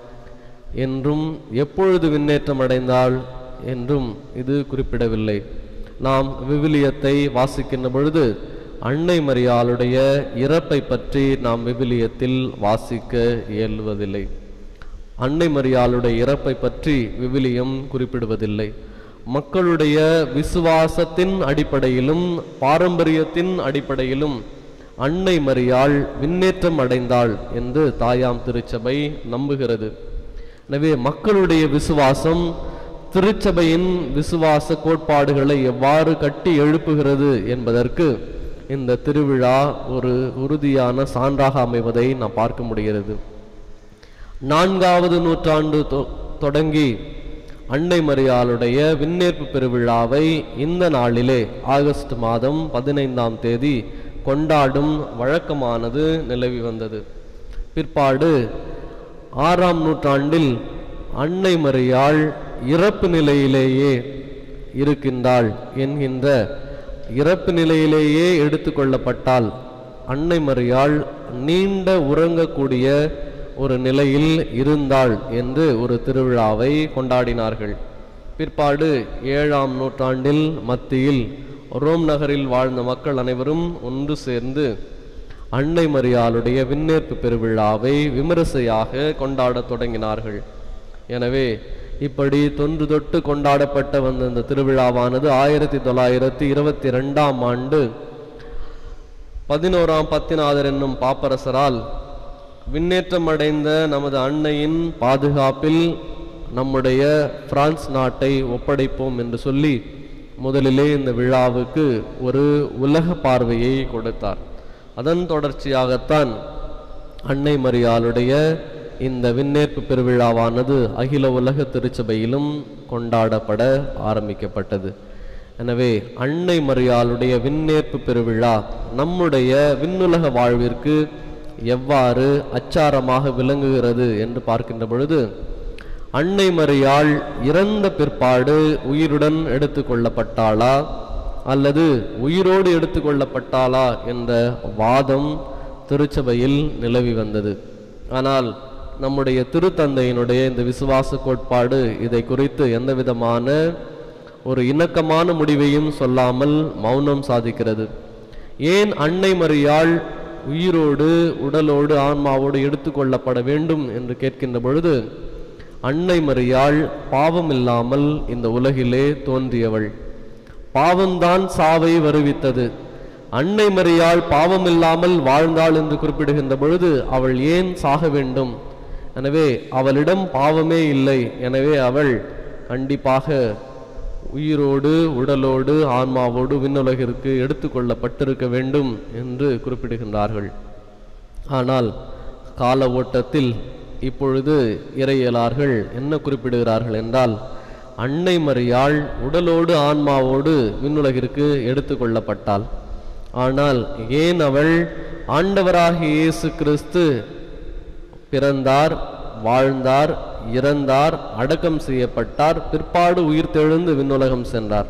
என்றும் எப்பொழுது விண்ணேற்றம் அடைந்தாள் என்றும் இது குறிப்பிடவில்லை நாம் விவிலியத்தை வாசிக்கின்ற பொழுது அன்னை மரியாளுடைய இறப்பை பற்றி நாம் விவிலியத்தில் வாசிக்க இயலுவதில்லை அன்னை மரியாளுடைய இறப்பை பற்றி விவிலியம் குறிப்பிடுவதில்லை மக்களுடைய விசுவாசத்தின் அடிப்படையிலும் பாரம்பரியத்தின் அடிப்படையிலும் அன்னை மரியாள் விண்ணேற்றம் அடைந்தாள் என்று தாயாம் திருச்சபை நம்புகிறது எனவே மக்களுடைய விசுவாசம் திருச்சபையின் விசுவாச கோட்பாடுகளை எவ்வாறு கட்டி எழுப்புகிறது என்பதற்கு இந்த திருவிழா ஒரு உறுதியான சான்றாக அமைவதை நாம் பார்க்க முடிகிறது நான்காவது நூற்றாண்டு தொ- தொடங்கி அன்னை மரியாளுடைய விண்ணேற்பு பெருவிழாவை இந்த நாளிலே ஆகஸ்ட் மாதம் பதினைந்தாம் தேதி கொண்டாடும் வழக்கமானது நிலவி வந்தது பிற்பாடு ஆறாம் நூற்றாண்டில் அன்னை மரியாள் இறப்பு நிலையிலேயே இருக்கின்றாள் என்கின்ற இறப்பு நிலையிலேயே எடுத்துக்கொள்ளப்பட்டால் அன்னை மரியாள் நீண்ட உறங்கக்கூடிய ஒரு நிலையில் இருந்தாள் என்று ஒரு திருவிழாவை கொண்டாடினார்கள் பிற்பாடு ஏழாம் நூற்றாண்டில் மத்தியில் ரோம் நகரில் வாழ்ந்த மக்கள் அனைவரும் ஒன்று சேர்ந்து அன்னை மரியாளுடைய விண்ணேற்பு பெருவிழாவை விமரிசையாக கொண்டாடத் தொடங்கினார்கள் எனவே இப்படி தொன்று தொட்டு கொண்டாடப்பட்ட வந்த இந்த திருவிழாவானது ஆயிரத்தி தொள்ளாயிரத்தி இருபத்தி ரெண்டாம் ஆண்டு பதினோராம் பத்திநாதர் என்னும் பாப்பரசரால் விண்ணேற்றம் அடைந்த நமது அன்னையின் பாதுகாப்பில் நம்முடைய பிரான்ஸ் நாட்டை ஒப்படைப்போம் என்று சொல்லி முதலிலே இந்த விழாவுக்கு ஒரு உலக பார்வையை கொடுத்தார் அதன் தொடர்ச்சியாகத்தான் அன்னை மரியாளுடைய இந்த விண்ணேற்பு பெருவிழாவானது அகில உலக திருச்சபையிலும் கொண்டாடப்பட ஆரம்பிக்கப்பட்டது எனவே அன்னை மரியாளுடைய விண்ணேற்பு பெருவிழா நம்முடைய விண்ணுலக வாழ்விற்கு எவ்வாறு அச்சாரமாக விளங்குகிறது என்று பார்க்கின்ற பொழுது அன்னை மரியாள் இறந்த பிற்பாடு உயிருடன் எடுத்துக்கொள்ளப்பட்டாளா அல்லது உயிரோடு எடுத்துக்கொள்ளப்பட்டாளா என்ற வாதம் திருச்சபையில் நிலவி வந்தது ஆனால் நம்முடைய திருத்தந்தையினுடைய இந்த விசுவாச கோட்பாடு இதை குறித்து எந்த விதமான ஒரு இணக்கமான முடிவையும் சொல்லாமல் மௌனம் சாதிக்கிறது ஏன் அன்னை மரியாள் உயிரோடு உடலோடு ஆன்மாவோடு எடுத்துக்கொள்ளப்பட வேண்டும் என்று கேட்கின்ற பொழுது அன்னை மரியாள் பாவம் இல்லாமல் இந்த உலகிலே தோன்றியவள் பாவம்தான் சாவை வருவித்தது அன்னை மரியாள் பாவம் இல்லாமல் வாழ்ந்தாள் என்று குறிப்பிடுகின்ற பொழுது அவள் ஏன் சாக வேண்டும் எனவே அவளிடம் பாவமே இல்லை எனவே அவள் கண்டிப்பாக உயிரோடு உடலோடு ஆன்மாவோடு விண்ணுலகிற்கு எடுத்துக்கொள்ளப்பட்டிருக்க வேண்டும் என்று குறிப்பிடுகின்றார்கள் ஆனால் கால ஓட்டத்தில் இப்பொழுது இறையியலார்கள் என்ன குறிப்பிடுகிறார்கள் என்றால் அன்னை மரியாள் உடலோடு ஆன்மாவோடு விண்ணுலகிற்கு எடுத்துக்கொள்ளப்பட்டாள் ஆனால் ஏன் அவள் ஆண்டவராகிய இயேசு கிறிஸ்து பிறந்தார் வாழ்ந்தார் இறந்தார் அடக்கம் செய்யப்பட்டார் பிற்பாடு உயிர்த்தெழுந்து விண்ணுலகம் சென்றார்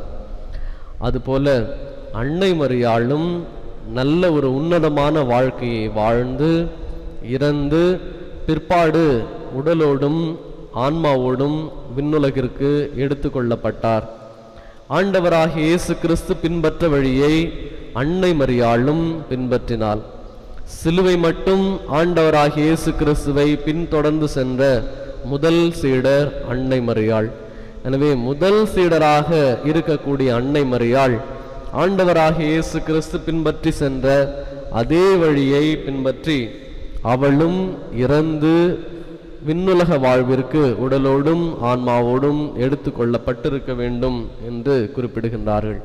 அதுபோல அன்னை மரியாளும் நல்ல ஒரு உன்னதமான வாழ்க்கையை வாழ்ந்து இறந்து பிற்பாடு உடலோடும் ஆன்மாவோடும் விண்ணுலகிற்கு எடுத்துக்கொள்ளப்பட்டார் ஆண்டவராகிய இயேசு கிறிஸ்து பின்பற்ற வழியை அன்னை மரியாளும் பின்பற்றினாள் சிலுவை மட்டும் ஆண்டவராகிய இயேசு கிறிஸ்துவை பின்தொடர்ந்து சென்ற முதல் சீடர் அன்னை மரியாள் எனவே முதல் சீடராக இருக்கக்கூடிய அன்னை மரியாள் ஆண்டவராகிய இயேசு கிறிஸ்து பின்பற்றி சென்ற அதே வழியை பின்பற்றி அவளும் இறந்து விண்ணுலக வாழ்விற்கு உடலோடும் ஆன்மாவோடும் எடுத்துக்கொள்ளப்பட்டிருக்க வேண்டும் என்று குறிப்பிடுகின்றார்கள்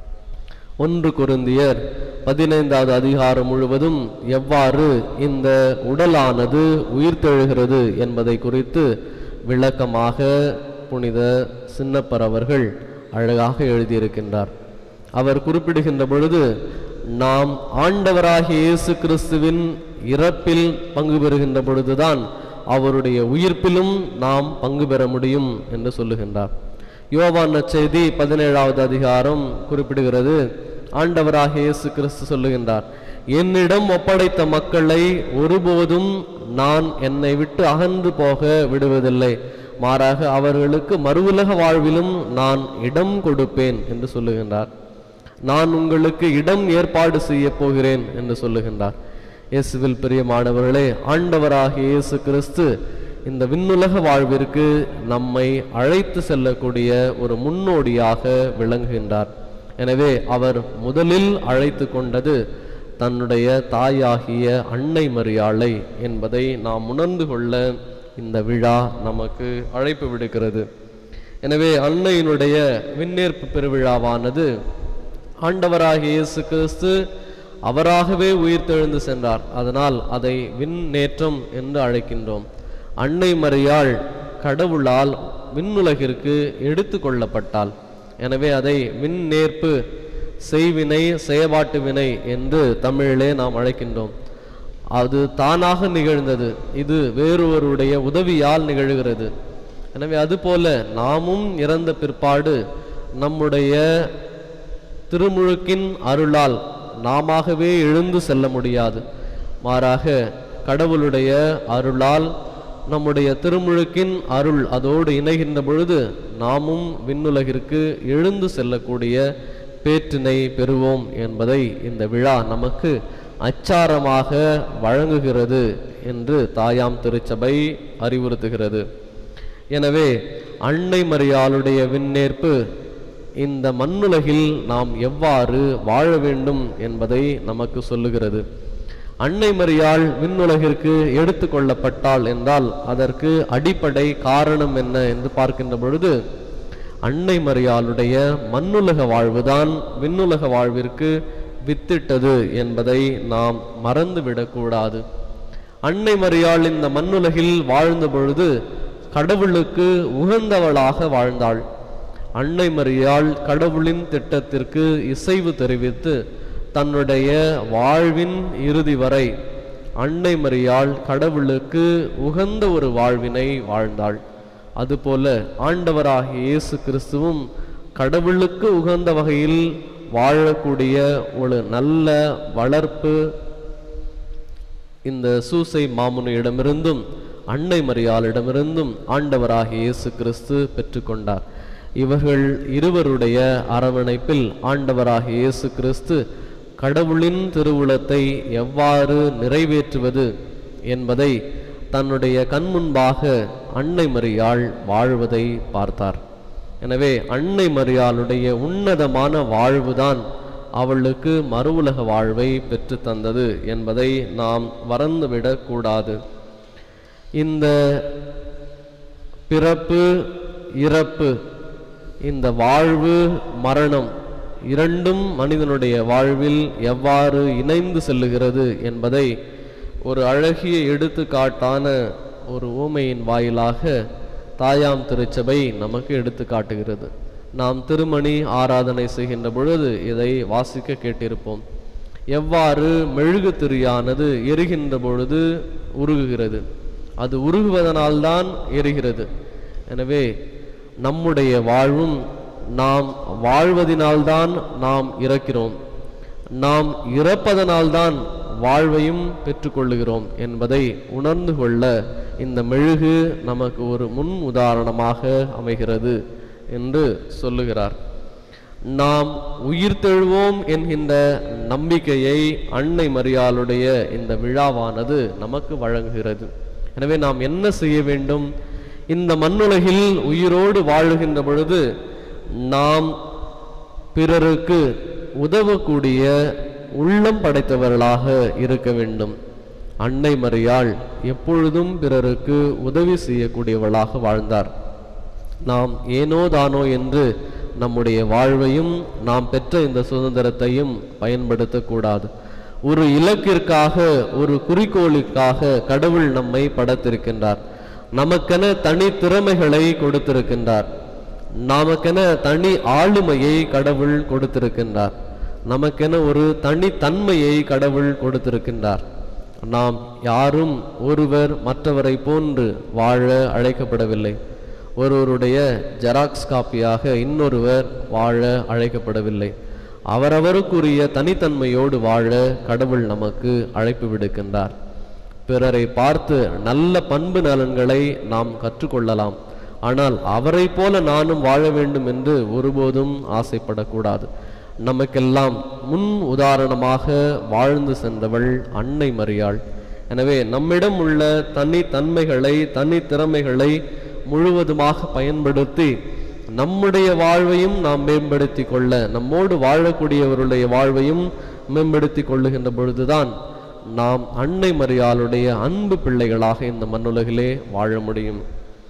ஒன்று குருந்தியர் பதினைந்தாவது அதிகாரம் முழுவதும் எவ்வாறு இந்த உடலானது உயிர்த்தெழுகிறது என்பதை குறித்து விளக்கமாக புனித சின்னப்பர் அவர்கள் அழகாக எழுதியிருக்கின்றார் அவர் குறிப்பிடுகின்ற பொழுது நாம் ஆண்டவராகிய இயேசு கிறிஸ்துவின் இறப்பில் பங்கு பெறுகின்ற பொழுதுதான் அவருடைய உயிர்ப்பிலும் நாம் பங்கு பெற முடியும் என்று சொல்லுகின்றார் யோவான் நற்செய்தி பதினேழாவது அதிகாரம் குறிப்பிடுகிறது ஆண்டவராகிய இயேசு கிறிஸ்து சொல்லுகின்றார் என்னிடம் ஒப்படைத்த மக்களை ஒருபோதும் நான் என்னை விட்டு அகன்று போக விடுவதில்லை மாறாக அவர்களுக்கு மறுவுலக வாழ்விலும் நான் இடம் கொடுப்பேன் என்று சொல்லுகின்றார் நான் உங்களுக்கு இடம் ஏற்பாடு செய்ய போகிறேன் என்று சொல்லுகின்றார் இயேசுவில் பிரியமானவர்களே ஆண்டவராகிய இயேசு கிறிஸ்து இந்த விண்ணுலக வாழ்விற்கு நம்மை அழைத்து செல்லக்கூடிய ஒரு முன்னோடியாக விளங்குகின்றார் எனவே அவர் முதலில் அழைத்து கொண்டது தன்னுடைய தாயாகிய அன்னை மரியாளை என்பதை நாம் உணர்ந்து கொள்ள இந்த விழா நமக்கு அழைப்பு விடுக்கிறது எனவே அன்னையினுடைய விண்ணேற்பு பெருவிழாவானது ஆண்டவராகிய இயேசு கிறிஸ்து அவராகவே உயிர்த்தெழுந்து சென்றார் அதனால் அதை விண்ணேற்றம் என்று அழைக்கின்றோம் அன்னை மரியாள் கடவுளால் விண்ணுலகிற்கு எடுத்து கொள்ளப்பட்டாள் எனவே அதை விண்ணேற்பு செய்வினை செயபாட்டு வினை என்று தமிழிலே நாம் அழைக்கின்றோம் அது தானாக நிகழ்ந்தது இது வேறொருவருடைய உதவியால் நிகழ்கிறது எனவே அதுபோல நாமும் இறந்த பிற்பாடு நம்முடைய திருமுழுக்கின் அருளால் நாமாகவே எழுந்து செல்ல முடியாது மாறாக கடவுளுடைய அருளால் நம்முடைய திருமுழுக்கின் அருள் அதோடு இணைகின்ற பொழுது நாமும் விண்ணுலகிற்கு எழுந்து செல்லக்கூடிய பேற்றினை பெறுவோம் என்பதை இந்த விழா நமக்கு அச்சாரமாக வழங்குகிறது என்று தாயாம் திருச்சபை அறிவுறுத்துகிறது எனவே அன்னை மரியாளுடைய விண்ணேற்பு இந்த மண்ணுலகில் நாம் எவ்வாறு வாழ வேண்டும் என்பதை நமக்கு சொல்லுகிறது அன்னை மரியாள் விண்ணுலகிற்கு எடுத்து கொள்ளப்பட்டாள் என்றால் அதற்கு அடிப்படை காரணம் என்ன என்று பார்க்கின்ற பொழுது அன்னை மரியாளுடைய மண்ணுலக வாழ்வுதான் விண்ணுலக வாழ்விற்கு வித்திட்டது என்பதை நாம் மறந்துவிடக்கூடாது அன்னை மரியாள் இந்த மண்ணுலகில் வாழ்ந்த பொழுது கடவுளுக்கு உகந்தவளாக வாழ்ந்தாள் அன்னை மரியாள் கடவுளின் திட்டத்திற்கு இசைவு தெரிவித்து தன்னுடைய வாழ்வின் இறுதி வரை அன்னை மரியாள் கடவுளுக்கு உகந்த ஒரு வாழ்வினை வாழ்ந்தாள் அதுபோல ஆண்டவராகிய இயேசு கிறிஸ்துவும் கடவுளுக்கு உகந்த வகையில் வாழக்கூடிய ஒரு நல்ல வளர்ப்பு இந்த சூசை மாமுனியிடமிருந்தும் அன்னை மரியாளிடமிருந்தும் ஆண்டவராகிய இயேசு கிறிஸ்து பெற்றுக்கொண்டார் இவர்கள் இருவருடைய அரவணைப்பில் ஆண்டவராகிய இயேசு கிறிஸ்து கடவுளின் திருவுளத்தை எவ்வாறு நிறைவேற்றுவது என்பதை தன்னுடைய கண்முன்பாக அன்னை மரியாள் வாழ்வதை பார்த்தார் எனவே அன்னை மரியாளுடைய உன்னதமான வாழ்வுதான் அவளுக்கு மறுவுலக வாழ்வை பெற்று தந்தது என்பதை நாம் மறந்துவிடக் கூடாது இந்த பிறப்பு இறப்பு இந்த வாழ்வு மரணம் இரண்டும் மனிதனுடைய வாழ்வில் எவ்வாறு இணைந்து செல்லுகிறது என்பதை ஒரு அழகிய எடுத்துக்காட்டான ஒரு ஊமையின் வாயிலாக தாயாம் திருச்சபை நமக்கு எடுத்து காட்டுகிறது நாம் திருமணி ஆராதனை செய்கின்ற பொழுது இதை வாசிக்க கேட்டிருப்போம் எவ்வாறு மெழுகு திரியானது எரிகின்ற பொழுது உருகுகிறது அது உருகுவதனால்தான் எரிகிறது எனவே நம்முடைய வாழ்வும் நாம் வாழ்வதினால்தான் நாம் இறக்கிறோம் நாம் இறப்பதனால்தான் வாழ்வையும் பெற்றுக்கொள்ளுகிறோம் என்பதை உணர்ந்து கொள்ள இந்த மெழுகு நமக்கு ஒரு முன் உதாரணமாக அமைகிறது என்று சொல்லுகிறார் நாம் உயிர்த்தெழுவோம் என்கின்ற நம்பிக்கையை அன்னை மரியாளுடைய இந்த விழாவானது நமக்கு வழங்குகிறது எனவே நாம் என்ன செய்ய வேண்டும் இந்த மண்ணுலகில் உயிரோடு வாழுகின்ற பொழுது நாம் பிறருக்கு உதவக்கூடிய உள்ளம் படைத்தவர்களாக இருக்க வேண்டும் அன்னை மரியாள் எப்பொழுதும் பிறருக்கு உதவி செய்யக்கூடியவளாக வாழ்ந்தார் நாம் ஏனோ தானோ என்று நம்முடைய வாழ்வையும் நாம் பெற்ற இந்த சுதந்திரத்தையும் பயன்படுத்தக்கூடாது ஒரு இலக்கிற்காக ஒரு குறிக்கோளுக்காக கடவுள் நம்மை படைத்திருக்கின்றார் நமக்கென தனி திறமைகளை கொடுத்திருக்கின்றார் நமக்கென தனி ஆளுமையை கடவுள் கொடுத்திருக்கின்றார் நமக்கென ஒரு தனி தன்மையை கடவுள் கொடுத்திருக்கின்றார் நாம் யாரும் ஒருவர் மற்றவரை போன்று வாழ அழைக்கப்படவில்லை ஒருவருடைய ஜெராக்ஸ் காப்பியாக இன்னொருவர் வாழ அழைக்கப்படவில்லை அவரவருக்குரிய தனித்தன்மையோடு வாழ கடவுள் நமக்கு அழைப்பு விடுக்கின்றார் பிறரை பார்த்து நல்ல பண்பு நலன்களை நாம் கற்றுக்கொள்ளலாம் ஆனால் அவரைப் போல நானும் வாழ வேண்டும் என்று ஒருபோதும் ஆசைப்படக்கூடாது நமக்கெல்லாம் முன் உதாரணமாக வாழ்ந்து சென்றவள் அன்னை மரியாள் எனவே நம்மிடம் உள்ள தனி தன்மைகளை தனி திறமைகளை முழுவதுமாக பயன்படுத்தி நம்முடைய வாழ்வையும் நாம் மேம்படுத்தி கொள்ள நம்மோடு வாழக்கூடியவருடைய வாழ்வையும் மேம்படுத்தி கொள்ளுகின்ற பொழுதுதான் நாம் அன்னை மரியாளுடைய அன்பு பிள்ளைகளாக இந்த மண்ணுலகிலே வாழ முடியும்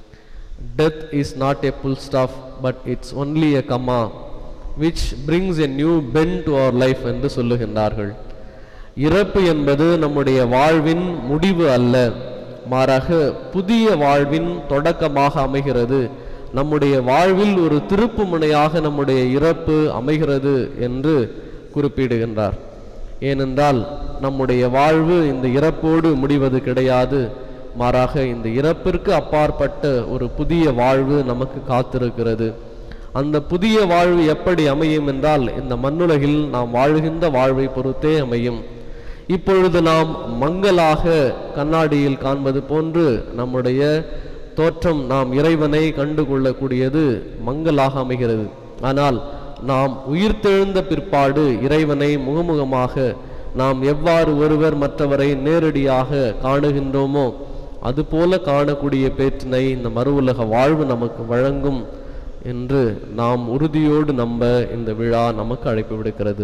death is not a full stop but it's only a comma which brings a new bend to our life என்று சொல்லுகின்றார்கள் இறப்பு என்பது நம்முடைய வாழ்வின் முடிவு அல்ல மாறாக புதிய வாழ்வின் தொடக்கமாக அமைகிறது நம்முடைய வாழ்வில் ஒரு திருப்பு முனையாக நம்முடைய இறப்பு அமைகிறது என்று குறிப்பிடுகின்றார் ஏனென்றால் நம்முடைய வாழ்வு இந்த இறப்போடு முடிவது கிடையாது மாறாக இந்த இறப்பிற்கு அப்பாற்பட்ட ஒரு புதிய வாழ்வு நமக்கு காத்திருக்கிறது அந்த புதிய வாழ்வு எப்படி அமையும் என்றால் இந்த மண்ணுலகில் நாம் வாழுகின்ற வாழ்வை பொறுத்தே அமையும் இப்பொழுது நாம் மங்கலாக கண்ணாடியில் காண்பது போன்று நம்முடைய தோற்றம் நாம் இறைவனை கண்டு கொள்ளக்கூடியது மங்கலாக அமைகிறது ஆனால் நாம் உயிர்த்தெழுந்த பிற்பாடு இறைவனை முகமுகமாக நாம் எவ்வாறு ஒருவர் மற்றவரை நேரடியாக காணுகின்றோமோ அதுபோல காணக்கூடிய பேற்றினை இந்த மறு உலக வாழ்வு நமக்கு வழங்கும் என்று நாம் உறுதியோடு நம்ப இந்த விழா நமக்கு அழைப்பு விடுக்கிறது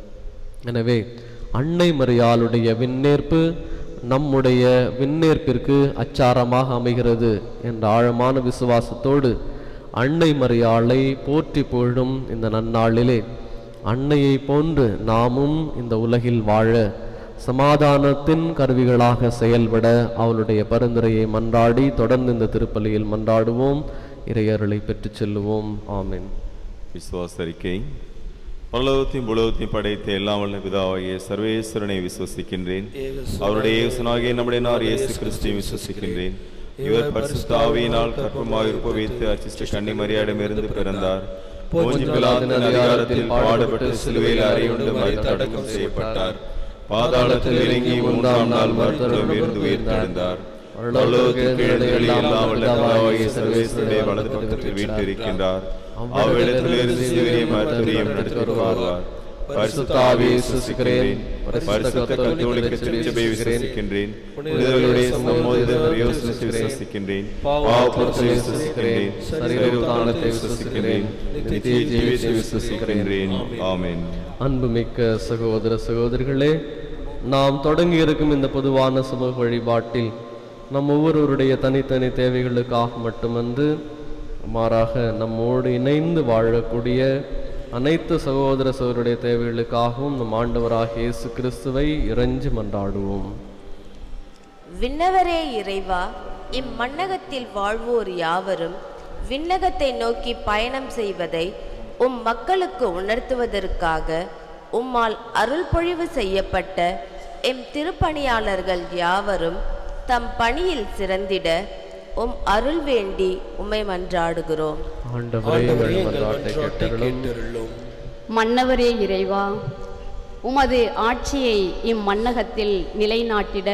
எனவே அன்னை மரியாளுடைய விண்ணேற்பு நம்முடைய விண்ணேற்பிற்கு அச்சாரமாக அமைகிறது என்ற ஆழமான விசுவாசத்தோடு அன்னை மரியாளை போற்றி புகழும் இந்த நன்னாளிலே அன்னையை போன்று நாமும் இந்த உலகில் வாழ சமாதானத்தின் கருவிகளாக செயல்பட அவளுடைய பரிந்துரையை மன்றாடி தொடர்ந்து இந்த திருப்பலியில் மன்றாடுவோம் இறையருளை பெற்றுச் செல்லுவோம் ஆமென் விசுவாசரிக்கை பரலோகத்தையும் உலகத்தையும் படைத்த எல்லாம் வல்ல பிதாவாகிய சர்வேஸ்வரனை விசுவசிக்கின்றேன் அவருடைய இயேசுனாகிய நம்முடைய நார் இயேசு கிறிஸ்துவையும் விசுவசிக்கின்றேன் இவர் பரிசுத்தாவியினால் கற்பமாக இருப்பவைத்து அச்சிஷ்ட கன்னி மரியாடமிருந்து பிறந்தார் போஞ்சி பிலாத்தின் அதிகாரத்தில் பாடுபட்டு சிலுவையில் அறையுண்டு மறித்து அடக்கம் செய்யப்பட்டார் பாதாளத்தில் இறங்கி மூன்றாம் நாள் மருத்துவம் இருந்து உயிர்த்தெழுந்தார் பரலோகத்திற்கு எழுந்தருளி எல்லாம் வல்ல பிதாவாகிய சர்வேஸ்வரனுடைய வலது பக்கத்தில் வீற்றிருக்கின்றார் அவ்விடத்திலிருந்து சிறிய மருத்துவம் நடத்தி வருவார் பரிசுத்தாவியை விசுவசிக்கிறேன் பரிசுத்த கத்தோலிக்க திருச்சபையை விசுவசிக்கின்றேன் புனிதர்களுடைய சம்மோதித யோசனத்தை விசுவசிக்கின்றேன் பாவப்பொருட்களை விசுவசிக்கிறேன் சரீரத்தானத்தை விசுவசிக்கிறேன் நித்திய ஜீவித்தை விசுவசிக்கிறேன் ஆமென் அன்புமிக்க சகோதர சகோதரிகளே நாம் தொடங்கி இருக்கும் இந்த பொதுவான சமூக வழிபாட்டில் நம் ஒவ்வொருவருடைய தனித்தனி தேவைகளுக்காக மட்டுமன்று மாறாக நம்மோடு இணைந்து வாழக்கூடிய அனைத்து சகோதர சகோதருடைய தேவைகளுக்காகவும் நம் ஆண்டவராகிய இயேசு கிறிஸ்துவை இறைஞ்சு மன்றாடுவோம் விண்ணவரே இறைவா இம்மண்ணகத்தில் வாழ்வோர் யாவரும் விண்ணகத்தை நோக்கி பயணம் செய்வதை உம் மக்களுக்கு உணர்த்துவதற்காக உம்மால் அருள் பொழிவு செய்யப்பட்ட எம் திருப்பணியாளர்கள் யாவரும் தம் பணியில் சிறந்திட உம் அருள் வேண்டி உம்மை மன்றாடுகிறோம் ஆண்டவரே ஆண்டவரே எங்கள் எங்கள் மன்றாட்டை மன்றாட்டை கேட்டருளும் கேட்டருளும் மன்னவரே இறைவா உமது ஆட்சியை இம்மண்ணகத்தில் நிலைநாட்டிட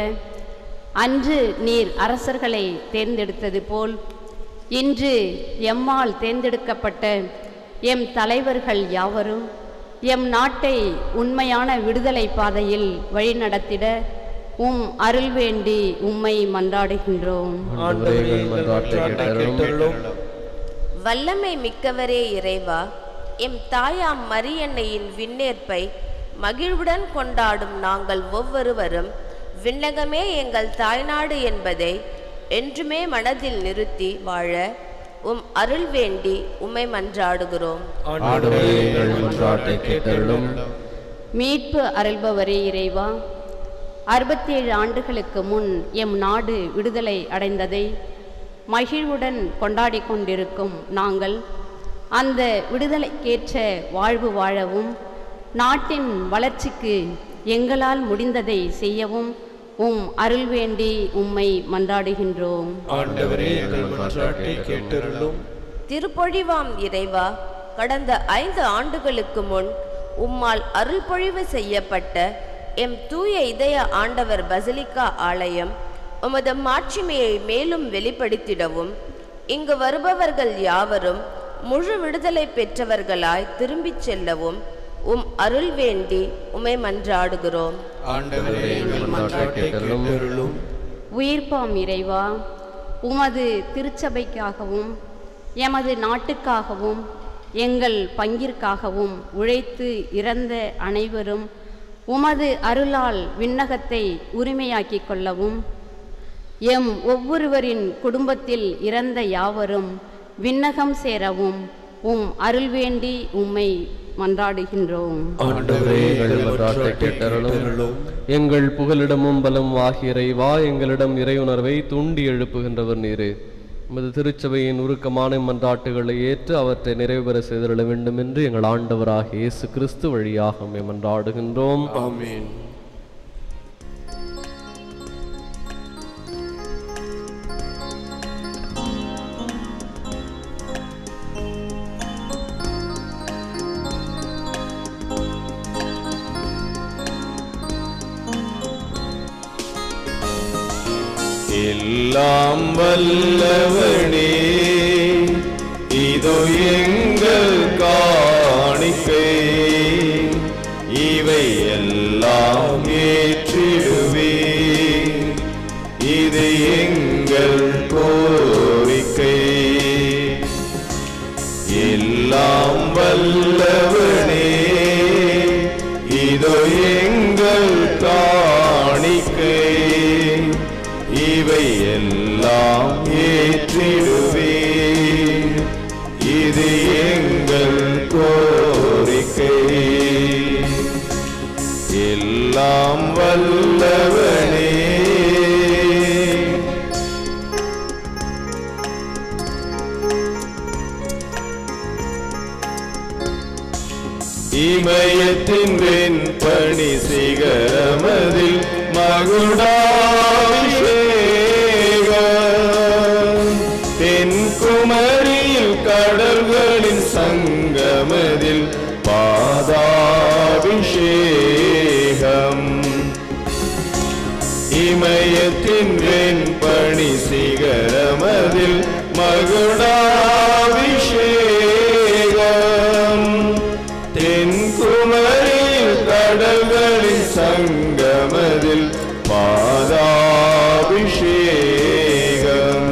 அன்று நீர் அரசர்களை தேர்ந்தெடுத்தது போல் இன்று எம்மால் தேர்ந்தெடுக்கப்பட்ட எம் தலைவர்கள் யாவரும் எம் நாட்டை உண்மையான விடுதலை பாதையில் வழிநடத்திட உம் அருள் வேண்டி உம்மை மன்றாடுகின்றோம் ஆண்டவரே எங்கள் மன்றாட்டை கேட்டருளும் வல்லமை மிக்கவரே இறைவா எம் தாயாம் மரியன்னையின் விண்ணேற்பை மகிழ்வுடன் கொண்டாடும் நாங்கள் ஒவ்வொருவரும் விண்ணகமே எங்கள் தாய்நாடு என்பதை என்றுமே மனதில் நிறுத்தி வாழ உம் அருள் வேண்டி உம்மை மன்றாடுகிறோம் ஆண்டவரே எங்கள் மன்றாட்டை கேட்டருளும் மீட்பு அருள்பவரே இறைவா அறுபத்தேழு ஆண்டுகளுக்கு முன் எம் நாடு விடுதலை அடைந்ததை மகிழ்வுடன் கொண்டாடிக் கொண்டிருக்கும் நாங்கள் அந்த விடுதலைக்கேற்ற வாழ்வு வாழவும் நாட்டின் வளர்ச்சிக்கு எங்களால் முடிந்ததை செய்யவும் உம் அருள் வேண்டி உம்மை மன்றாடுகின்றோம் ஆண்டவரே எங்கள் மன்றாட்டை கேட்டருளும் திருப்பொழிவாம் இறைவா கடந்த ஐந்து ஆண்டுகளுக்கு முன் உம்மால் அருள் பொழிவு செய்யப்பட்ட எம் தூய இதய ஆண்டவர் பசிலிக்கா ஆலயம் உமது மாட்சிமையை மேலும் வெளிப்படுத்திடவும் இங்கு வருபவர்கள் யாவரும் முழு விடுதலை பெற்றவர்களாய் திரும்பிச் செல்லவும் உம் அருள் வேண்டி உமை மன்றாடுகிறோம் ஆண்டவரே எங்கள் மன்றாட்டை கேட்டருளும் உயிர்ப்பாம் இறைவா உமது திருச்சபைக்காகவும் எமது நாட்டுக்காகவும் எங்கள் பங்கிற்காகவும் உழைத்து இறந்த அனைவரும் உமது அருளால் விண்ணகத்தை உரிமையாக்கிக் கொள்ளவும் எம் ஒவ்வொருவரின் குடும்பத்தில் இறந்த யாவரும் விண்ணகம் சேரவும் உம் அருள் வேண்டி உம்மை மன்றாடுகின்றோம் ஆண்டவரே எங்கள் எங்கள் மன்றாட்டை மன்றாட்டை கேட்டருளும் கேட்டருளும் எங்கள் புகலிடமும் பலம் ஆகிய இறைவா எங்களிடம் இறையுணர்வை தூண்டி எழுப்புகின்றவர் நீரே உமது திருச்சபையின் உருக்கமான மன்றாட்டுகளை ஏற்று அவற்றை நிறைவு பெற செய்திட வேண்டும் என்று எங்கள் ஆண்டவராகிய இயேசு கிறிஸ்து வழியாக உம்மை மன்றாடுகின்றோம் ஆமென் எல்லாம் வல்லவனே இதோ எங்கள் காணிக்கை இவை எல்லாம் ஏற்றிடுவே இது எங்கள் கோரிக்கை எல்லாம் வல்லவனே இதோ எங்கள் காணிக்கை இவை எல்லாம் ஏற்றிடுவே இது எங்கள் கோரிக்கை எல்லாம் வல்லவனே இமயத்தின் வெண்பணி சிகரமதில் மகுடாபிஷேகம் தென்குமரியில் கடல்களின் சங்கமதில் பாதாபிஷேகம் இமயத்தின் வெண்பணி சிகரமதில் மகுடாபிஷேகம் தென்குமரியில் கடல்களின் சங்கமதில் பாதாபிஷேகம்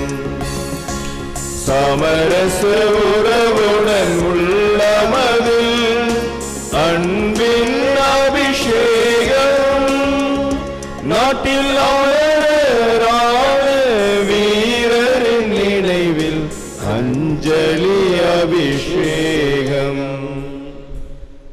சமரச உறவுடன் உள்ளமதில் அன்பின் அபிஷேகம் நாட்டில் ஆளரான வீரரின் நினைவில் அஞ்சலி அபிஷேகம்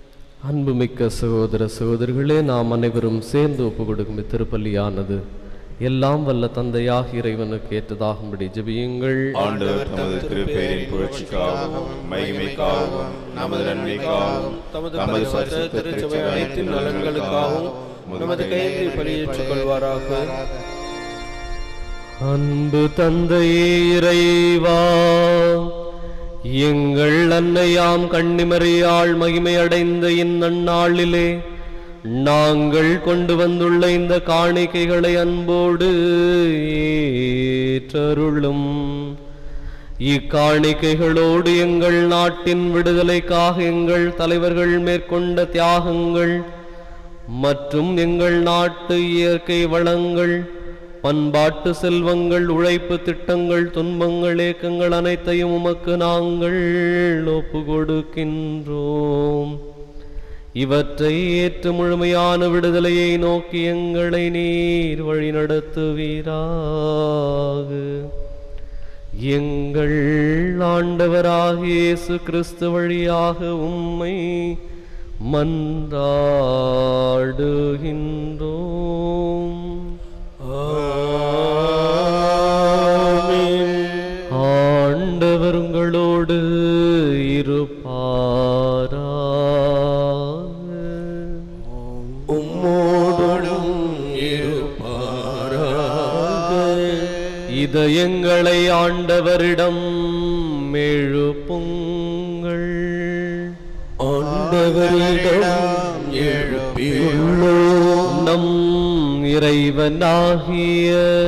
அன்புமிக்க சகோதர சகோதரிகளே நாம் அனைவரும் சேர்ந்து ஒப்பு கொடுக்கும் இத்திருப்பலியானது எல்லாம் வல்ல தந்தையாக இறைவனுக்கு ஏற்றதாகும்படி ஜெபியுங்கள் ஆண்டவர் தமது திருப்பெயரின் புகழ்ச்சிக்காகவும் மகிமைக்காகவும் நமது நன்மைக்காகவும் தமது பரிசுத்த திருச்சபை அனைத்து நலன்களுக்காகவும் நமது கையை பலியேற்றுக் கொள்வாராக அன்பு தந்தையே இறைவா எங்கள் அன்னையாம் கன்னிமறியாள் மகிமையடைந்த இந்நன்னாளிலே நாங்கள் கொண்டு வந்துள்ள இந்த காணிக்கைகளை அன்போடு ஏற்றருளும் இக்காணிக்கைகளோடு எங்கள் நாட்டின் விடுதலைக்காக எங்கள் தலைவர்கள் மேற்கொண்ட தியாகங்கள் மற்றும் எங்கள் நாட்டு இயற்கை வளங்கள் பண்பாட்டு செல்வங்கள் உழைப்பு திட்டங்கள் துன்பங்கள் ஏக்கங்கள் அனைத்தையும் உமக்கு நாங்கள் ஒப்பு கொடுக்கின்றோம் இவற்றை ஏற்று முழுமையான விடுதலையை நோக்கி எங்களை நீர் வழி நடத்துவீராக எங்கள் ஆண்டவராகிய இயேசு கிறிஸ்து வழியாக உம்மை மன்றாடுகின்றோம் ஆண்டவர் உங்களோடு இருப்பாராக உம்மோடும் இருப்பாராக இதயங்களை ஆண்டவரிடம் எழுப்புங்கள் ஆண்டவரிடம் எழுப்பியுள்ளோம் நம் இறைவனாகிய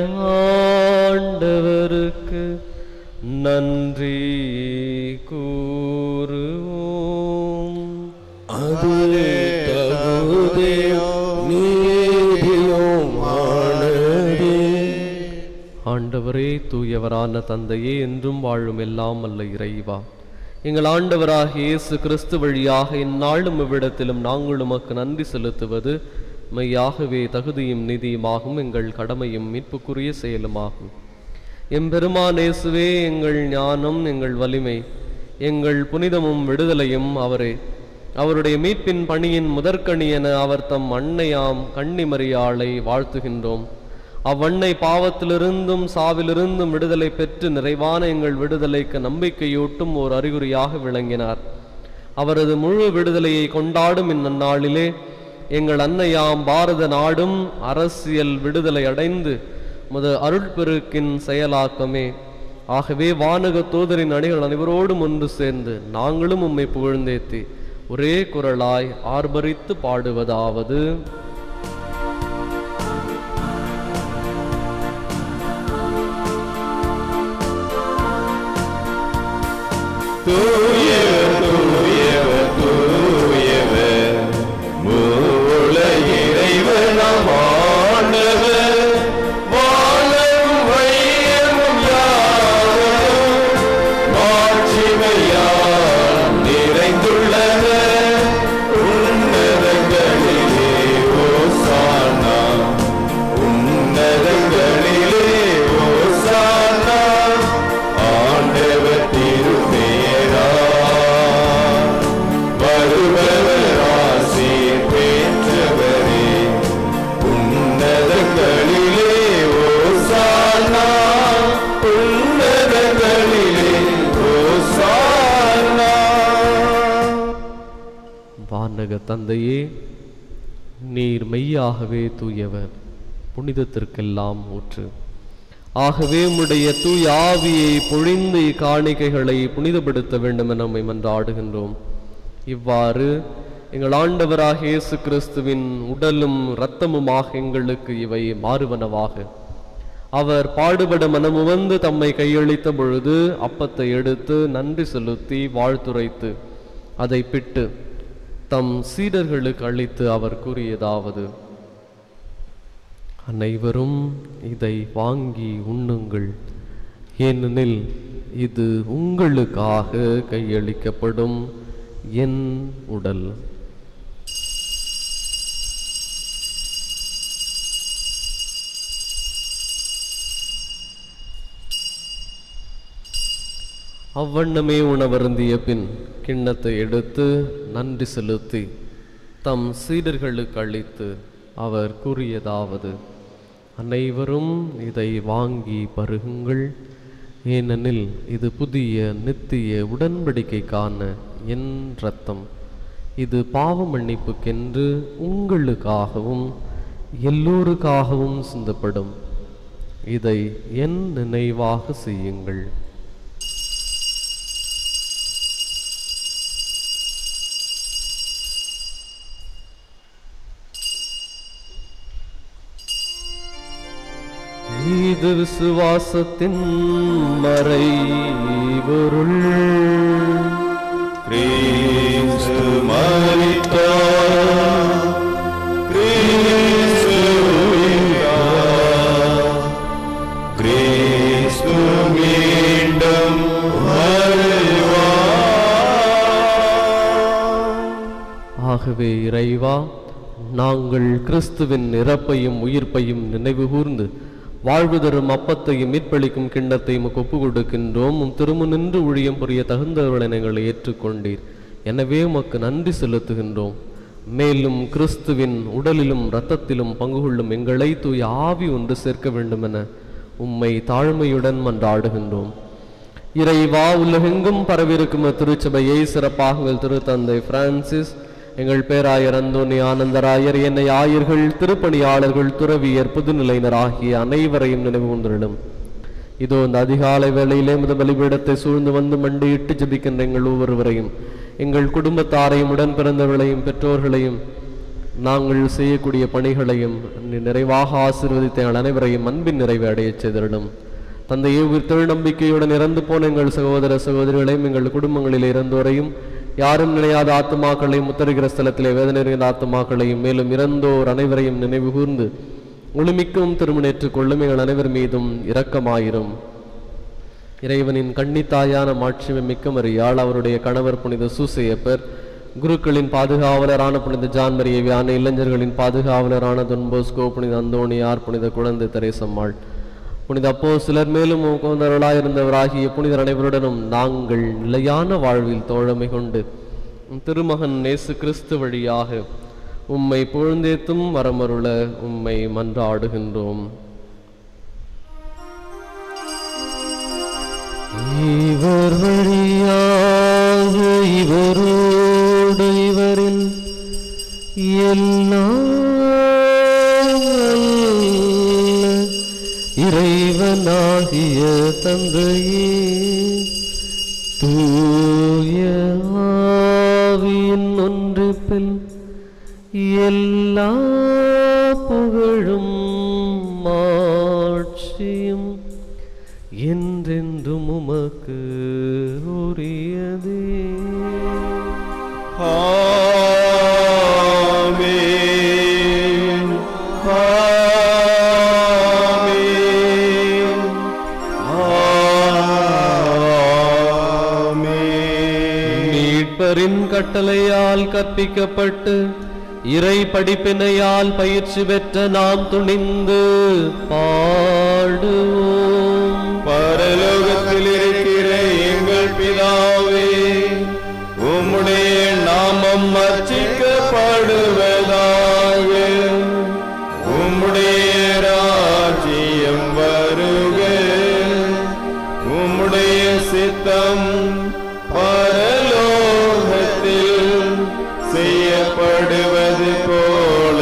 ஆண்டவருக்கு நன்றி கூறுவோம் அது தகுதியும் நீதியும் ஆனதே ஆண்டவரே தூயவரான தந்தையே என்றும் வாழும் எல்லாம் அல்ல இறைவா எங்கள் ஆண்டவராகிய இயேசு கிறிஸ்து வழியாக இந்நாளும் இவ்விடத்திலும் நாங்கள் உமக்கு நன்றி செலுத்துவது மெய்யாகவே தகுதியும் நிதியுமாகும் எங்கள் கடமையும் மீட்புக்குரிய செயலுமாகும் எம்பெருமான் இயேசுவே எங்கள் ஞானம் எங்கள் வலிமை எங்கள் புனிதமும் விடுதலையும் அவரே அவருடைய மீட்பின் பணியின் முதற்கணி என அவர் தம் அன்னையாம் கன்னிமரியாளை வாழ்த்துகின்றோம் அவ்வண்ணை பாவத்திலிருந்தும் சாவிலிருந்தும் விடுதலை பெற்று நிறைவான எங்கள் விடுதலைக்கு நம்பிக்கையூட்டும் ஓர் அறிகுறியாக விளங்கினார் அவரது முழு விடுதலையை கொண்டாடும் இந்நன்னாளிலே எங்கள் அன்னையாம் பாரத நாடும் அரசியல் விடுதலை அடைந்து முத அருட்பெருக்கின் செயலாக்கமே ஆகவே வானக தூதரின் அணிகள் அனைவரோடும் ஒன்று சேர்ந்து நாங்களும் உம்மை புகழ்ந்தேத்தி ஒரே குரலாய் ஆர்ப்பரித்து பாடுவதாவது தூயவர் தூயவர் தூயவர் மூல இறைவனம் ஆண்டவர் வானம் வையமும் யாவும் மாட்சிமையால் நிறைந்துள்ளவர் உன்னதங்களிலே ஓசானா உன்னதங்களிலே ஓசானா ஆண்டவர் திருப்பெயரா வருபவர் ஆசீர் பெற்றவரே உன்னதங்களிலே ஓசானா உன்னதங்களிலே ஓசானா வானக தந்தையே நீர் மெய்யாகவே தூயவர் புனிதத்திற்கெல்லாம் ஊற்று ஆகவே உம்முடைய தூய ஆவியை பொழிந்து இக்காணிக்கைகளை புனிதப்படுத்த வேண்டும் என நம்மை மன்றாடுகின்றோம் இவ்வாறு எங்கள் ஆண்டவராக இயேசு கிறிஸ்துவின் உடலும் இரத்தமுமாக எங்களுக்கு இவை மாறுவனவாக அவர் பாடுபட மனமுவந்து தம்மை கையளித்த பொழுது அப்பத்தை எடுத்து நன்றி செலுத்தி வாழ்த்துரைத்து அதை பிட்டு தம் சீடர்களுக்கு அளித்து அவர் கூறியதாவது அனைவரும் இதை வாங்கி உண்ணுங்கள் ஏனெனில் இது உங்களுக்காக கையளிக்கப்படும் என் உடல் அவ்வண்ணமே உணவருந்திய பின் கிண்ணத்தை எடுத்து நன்றி செலுத்தி தம் சீடர்களுக்கு அளித்து அவர் கூறியதாவது அனைவரும் இதை வாங்கி பருகுங்கள் ஏனெனில் இது புதிய நித்திய உடன்படிக்கைக்கான என் இரத்தம் இது பாவ மன்னிப்புக்கென்று உங்களுக்காகவும் எல்லோருக்காகவும் சிந்தப்படும் இதை என் நினைவாக செய்யுங்கள் இது விசுவாசத்தின் மறைபொருள் கிறிஸ்து மரித்தார் கிறிஸ்து உயிர்த்தார் கிறிஸ்து மீண்டும் வருவார் ஆகவே இறைவா நாங்கள் கிறிஸ்துவின் இறப்பையும் உயிர்ப்பையும் நினைவு கூர்ந்து வாழ்வு தரும் அப்பத்தையும் மீட்பளிக்கும் கிண்ணத்தையும் உமக்கு ஒப்பு கொடுக்கின்றோம் உம் திருமு நின்று ஊழியம் புரிய தகுந்தவர்களை நீங்கள் ஏற்றுக்கொண்டீர் எனவே உமக்கு நன்றி செலுத்துகின்றோம் மேலும் கிறிஸ்துவின் உடலிலும் இரத்தத்திலும் பங்கு கொள்ளும் எங்களை தூய ஆவி ஒன்று சேர்க்க வேண்டும் என உம்மை தாழ்மையுடன் மன்றாடுகின்றோம் இறைவா உலகெங்கும் பரவிருக்கும் திருச்சபையை சிறப்பாக எங்கள் திருத்தந்தை பிரான்சிஸ் எங்கள் பேராயர் அந்தோனி ஆனந்தராயர் என்னை ஆயர்கள் திருப்பணியாளர்கள் துறவியர் புதுநிலையினர் ஆகிய அனைவரையும் நினைவு கொண்டிருடும் இதோ இந்த அதிகாலை வேளையிலே முத பலிபீடத்தை சூழ்ந்து வந்து மண்டியிட்டு ஜெபிக்கின்ற எங்கள் ஒவ்வொருவரையும் எங்கள் குடும்பத்தாரையும் உடன் பிறந்தவர்களையும் பெற்றோர்களையும் நாங்கள் செய்யக்கூடிய பணிகளையும் நீ நிறைவாக ஆசீர்வதித்த எங்கள் அனைவரையும் அன்பின் நிறைவை அடையச் செய்திருடும் தந்தையே உயிர் நம்பிக்கையுடன் இறந்து போன எங்கள் சகோதர சகோதரிகளையும் எங்கள் குடும்பங்களில் இறந்தோரையும் யாரும் நினையாத ஆத்துமாக்களையும் முத்தருகிற ஸ்தலத்திலே வேதனைகிற ஆத்துமாக்களையும் மேலும் இறந்தோர் அனைவரையும் நினைவு கூர்ந்து ஒளிமிக்கவும் திருமணேற்றுக் கொள்ளும் எங்கள் அனைவர் மீதும் இரக்கமாயிரும் இறைவனின் கன்னித்தாயான மாட்சிமை மிக்க மரியாள் அவருடைய கணவர் புனித சூசையப்பர் குருக்களின் பாதுகாவலரான புனித ஜான் மரியவியான இளைஞர்களின் பாதுகாவலரான தொன்போஸ்கோ புனித அந்தோணியார் புனித குழந்தை தெரேசம்மாள் புனித அப்போ சிலர் மேலும் உகந்தவர்களாயிருந்தவராகிய புனிதர் அனைவருடனும் நாங்கள் நிலையான வாழ்வில் தோழமை கொண்டு உம் திருமகன் நேசு கிறிஸ்து வழியாக உம்மை புகழ்ந்தேத்தும் வரமருள உம்மை மன்றாடுகின்றோம் இவர் வழியாக இவரோடு இவரில் எல்லாம் இறைவனாகிய தந்தையே தூய ஆவியின் ஒன்றிப்பில் எல்லா புகழும் மாட்சியும் என்றென்றும் உமக்கு உரியதே ஆமென் ஆமென் ஆமென் மீட்பரின் கட்டளையால் கற்பிக்கப்பட்டு இறை படிப்பினையால் பயிற்சி பெற்ற நாம் துணிந்து பாடுவோம் பரலோகத்தில் இருக்கிற எங்கள் பிதாவே உம்முடைய நாமம் அர்ச்சிக்கப்படுவதாக உம்முடைய ராஜ்யம் வருக உம்முடைய சித்தம் பரலோகத்தில் செய்யப்படுவது போல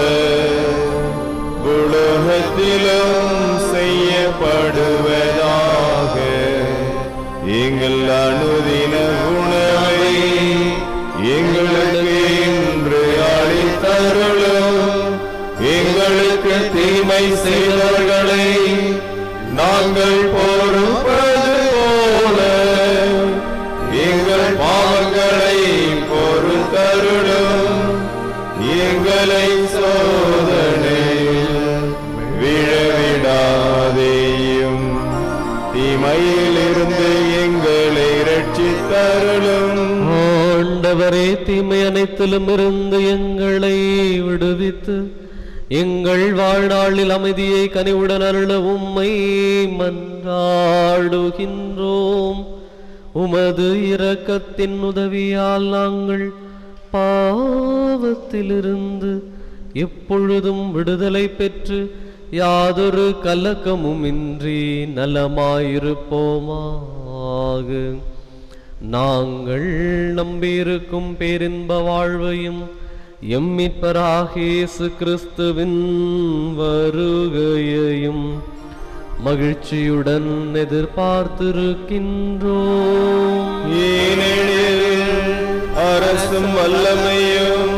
உலகத்திலும் செய்யப்படுவதாக எங்கள் அனுதின உணவை எங்களுக்கு இன்று அளித்தருளும் எங்களுக்கு தீமை செய்தவர்களை நாங்கள் பொறுப்பது போல எங்கள் பாவங்களை பொறுத்தருளும் எங்களை சோதனையில் விழவிடாதேயும் தீமையிலிருந்து எங்களை ரட்சித்தருளும் ஆண்டவரே தீமை அனைத்திலும் இருந்து எங்களை விடுவித்து எங்கள் வாழ்நாளில் அமைதியை கனிவுடன் அருள உம்மை மன்றாடுகின்றோம் உமது இரக்கத்தின் உதவியால் நாங்கள் பாவத்திலிருந்து எப்பொழுதும் விடுதலை பெற்று யாதொரு கலக்கமுமின்றி நலமாயிருப்போமாக நாங்கள் நம்பியிருக்கும் பேரின்ப வாழ்வையும் எம்மிப்பராக இயேசு கிறிஸ்துவின் வருகையையும் மகிழ்ச்சியுடன் எதிர்பார்த்திருக்கின்றோம் ஏனெனில் அரசும் வல்லமையும்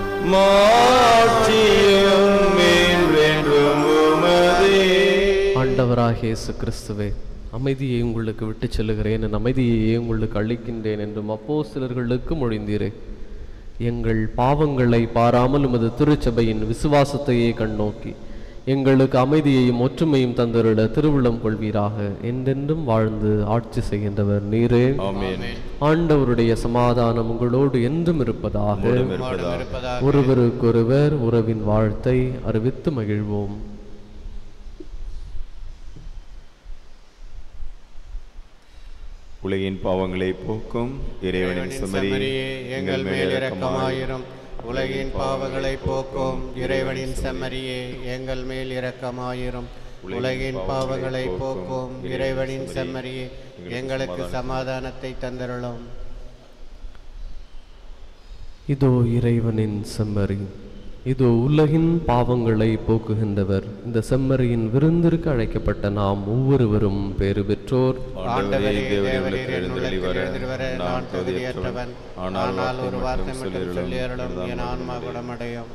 மாட்சியும் என்றென்றும் உமதே ஆண்டவராக இயேசு கிறிஸ்துவே அமைதியை உங்களுக்கு விட்டுச் செல்லுகிறேன் என் அமைதியையே உங்களுக்கு அளிக்கின்றேன் என்றும் அப்போஸ்தலர்களுக்கு மொழிந்தீரே எங்கள் பாவங்களை பாராமல் உமது திருச்சபையின் விசுவாசத்தையே கண்ணோக்கி எங்களுக்கு அமைதியையும் ஒற்றுமையும் தந்தருள திருவுள்ளம் கொள்வீராக என்றென்றும் வாழ்ந்து ஆட்சி செய்கின்றவர் நீரே ஆமென் ஆண்டவருடைய சமாதானம் உங்களோடு என்றும் இருப்பதாக உம்மோடும் இருப்பதாக. ஒருவருக்கொருவர் உறவின் வாழ்த்தை அறிவித்து மகிழ்வோம் உலகின் பாவங்களை போக்கும் இறைவனின் செம்மறி செம்மறியே எங்கள் மேல் இரக்கமாயிரும் உலகின் பாவங்களை போக்கும் இறைவனின் செம்மறியே எங்கள் மேல் இரக்கமாயிரும் உலகின் பாவங்களை போக்கும் இறைவனின் செம்மறியே எங்களுக்கு சமாதானத்தை தந்தருளும் இதோ இறைவனின் செம்மறி இதோ உலகின் பாவங்களை போக்குகின்றவர் இந்த செம்மறியின் விருந்திற்கு அழைக்கப்பட்ட நாம் ஒவ்வொருவரும் பேறு பெற்றோர் ஆண்டவரே ஆண்டவரே, தேவரே தேவரீர் உங்களுக்கு என் எழுந்தருளி வர உள்ளத்தில் வர நான் தகுதியற்றவன் ஆனால் ஒரு வார்த்தை மட்டும் சொல்லியருளும் சொல்லியருளும் என் ஆன்மா குணமடையும்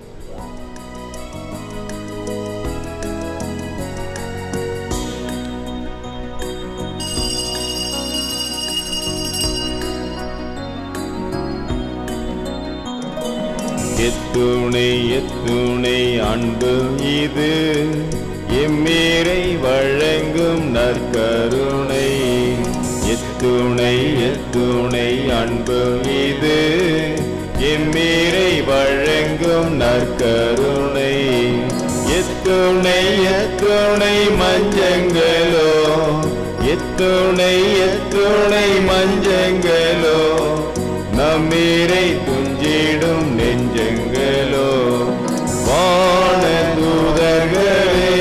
எத்துணை எத்துணை அன்பு இது எம்மீரை வழங்கும் நற்கருணை எத்துணை எத்துணை அன்பு இது எம்மீரை வழங்கும் நற்கருணை எத்துணை எத்துணை மஞ்சங்களோ எத்துணை எத்துணை மஞ்சங்களோ நம்மீரை துஞ்சிடும் நெஞ்சங்களோ வான தூதர்களே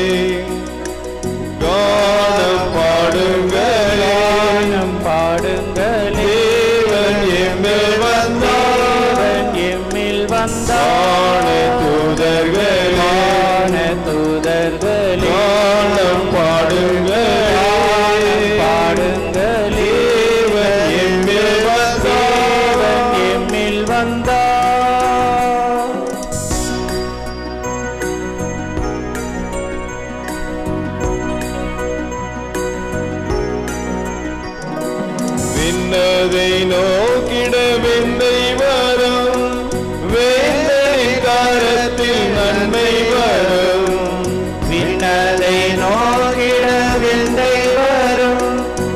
கானம் பாடுங்களே பாடுங்களே தேவன் எம்மேல் வந்தார் எம்மில் வான தூதர்களே தூதர்களே கானம் பாடுங்களே பாடுங்களே தேவன் எம்மேல் வந்தார் எம்மில் வந்தார் விண்ணதை நோக்கிட விந்தை வரும் வேந்தனை காரத்தில் நன்மை வரும் விண்ணதை நோக்கிட விந்தை வரும்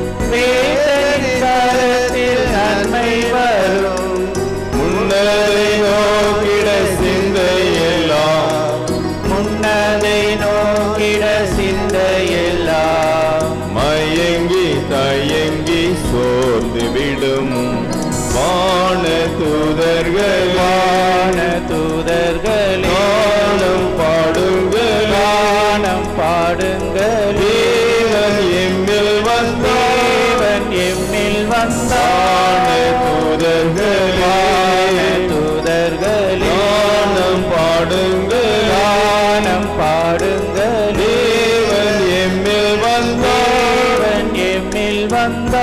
வேதனில் நன்மை வரும் முன்னதை நோக்கிட சிந்தையெல்லாம் முன்னதை நோக்கிட சிந்தையெல்லாம் மயங்கி தயங்கி சோர்ந்து விடும் வான தூதர்கள் வான தூதர்களே காலம் பாடுங்கள் கானம் பாடுங்களே தேவன் எம்மில் வந்தார் தேவன் எம்மில் வான வந்தார் தூதர்கள் வான தூதர்களே கானம் பாடுங்கள் கானம் பாடுங்களே தேவன் எம்மில் வந்தார் தேவன் எம்மில் வந்தார்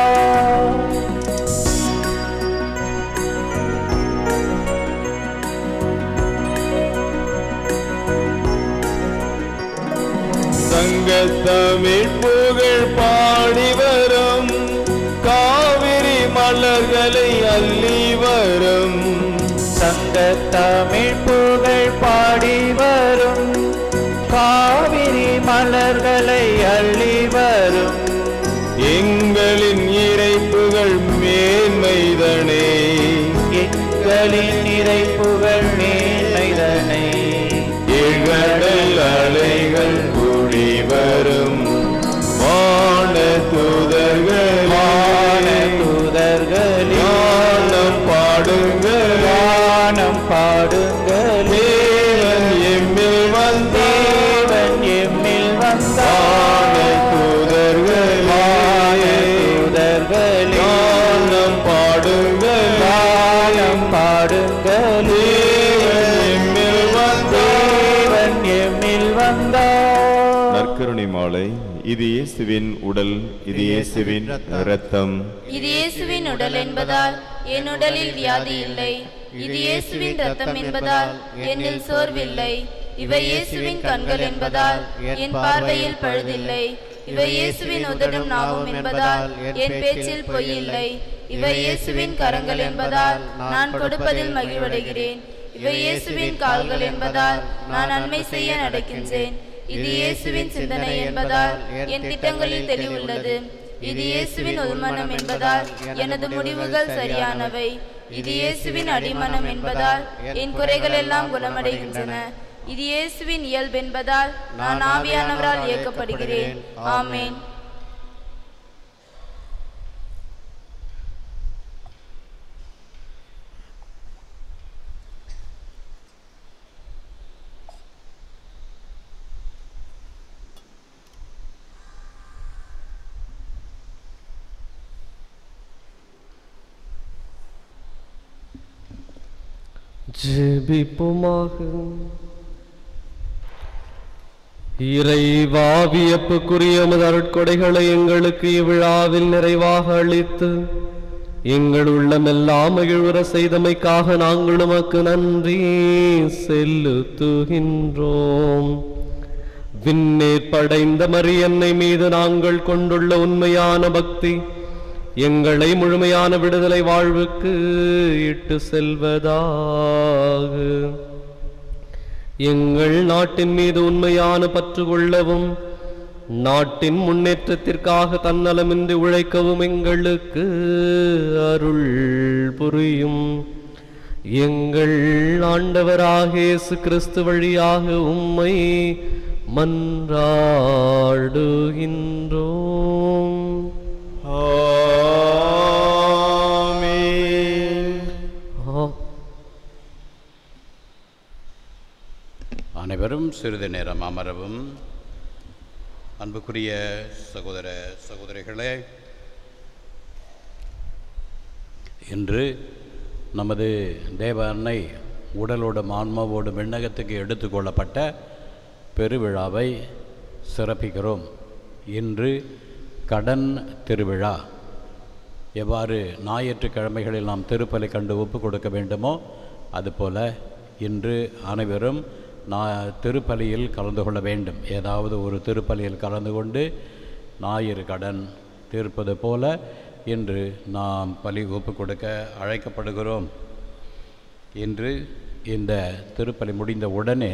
சங்கத்தமிழ் புகழ் பாடி வரும் காவிரி மலர்களை அள்ளி வரும் சங்க தமிழ் புகழ் பாடி வரும் காவிரி மலர்களை அள்ளி வரும் எங்களின் இறைப்புகள் மேன்மைதனே எங்களின் நிறை புகழ் மேலைதனை இகடல் அலைகள் கூடி வரும் வான தூதர்கள் வான தூதர்களே ஞானம் பாடுங்கள் கானம் பாடுங்களே தேவன் எம்மில் வந்தார் தேவன் அருள்மணி மாலை இது இயேசுவின் உடல் இது இயேசுவின் இரத்தம் இது இயேசுவின் உடல் என்பதால் என் உடலில் வியாதி இல்லை இது இயேசுவின் ரத்தம் என்பதால் என்னில் சோர்வில்லை இவை இயேசுவின் கண்கள் என்பதால் என் பார்வையில் பழுதில்லை இவை இயேசுவின் உதடும் நாவும் என்பதால் என் பேச்சில் பொய் இல்லை இவை இயேசுவின் கரங்கள் என்பதால் நான் கொடுப்பதில் மகிழ்வடைகிறேன் இவை இயேசுவின் கால்கள் என்பதால் நான் நன்மை செய்ய நடக்கின்றேன் இது இயேசுவின் சிந்தனை என்பதால் என் திட்டங்களில் தெளிவுள்ளது இது இயேசுவின் உள்மனம் என்பதால் எனது முடிவுகள் சரியானவை இது இயேசுவின் அடிமனம் என்பதால் என் குறைகள் எல்லாம் குணமடைகின்றன இது இயேசுவின் இயல்பு என்பதால் நான் ஆவியானவரால் இயக்கப்படுகிறேன் ஆமேன் ஜெபிப்புமாக இறைவா வியப்புக்குரிய உமது அருட்கொடைகளை எங்களுக்கு இவ்விழாவில் நிறைவாக அளித்து எங்கள் உள்ளமெல்லாம் மகிழ்வுற செய்தமைக்காக நாங்கள் உமக்கு நன்றி செலுத்துகின்றோம் விண்ணேற் படைந்த மரியன்னை மீது நாங்கள் கொண்டுள்ள உண்மையான பக்தி எங்களை முழுமையான விடுதலை வாழ்வுக்கு இட்டு செல்வதாக எங்கள் நாட்டின் மீது உண்மையான பற்று கொள்ளவும் நாட்டின் முன்னேற்றத்திற்காக தன்னலமின்றி உழைக்கவும் எங்களுக்கு அருள் புரியும் எங்கள் ஆண்டவராக இயேசு கிறிஸ்து வழியாக உம்மை மன்றாடுகின்றோம் ஆமென். ஆ அனைவரும் சிறிது நேரம் அமரவும் அன்புக்குரிய சகோதர சகோதரிகளே இன்று நமது தேவ அன்னை உடலோடும் ஆன்மாவோடும் விண்ணகத்துக்கு எடுத்துக்கொள்ளப்பட்ட பெருவிழாவை சிறப்பிக்கிறோம் இன்று கடன் திருவிழா எவ்வாறு ஞாயிற்றுக்கிழமைகளில் நாம் திருப்பலை கண்டு ஒப்பு கொடுக்க வேண்டுமோ அதுபோல இன்று அனைவரும் நான் திருப்பலியில் கலந்து கொள்ள வேண்டும் ஏதாவது ஒரு திருப்பலியில் கலந்து கொண்டு ஞாயிறு கடன் தீர்ப்பது போல இன்று நாம் பலி ஒப்பு கொடுக்க அழைக்கப்படுகிறோம் இன்று இந்த திருப்பலி முடிந்த உடனே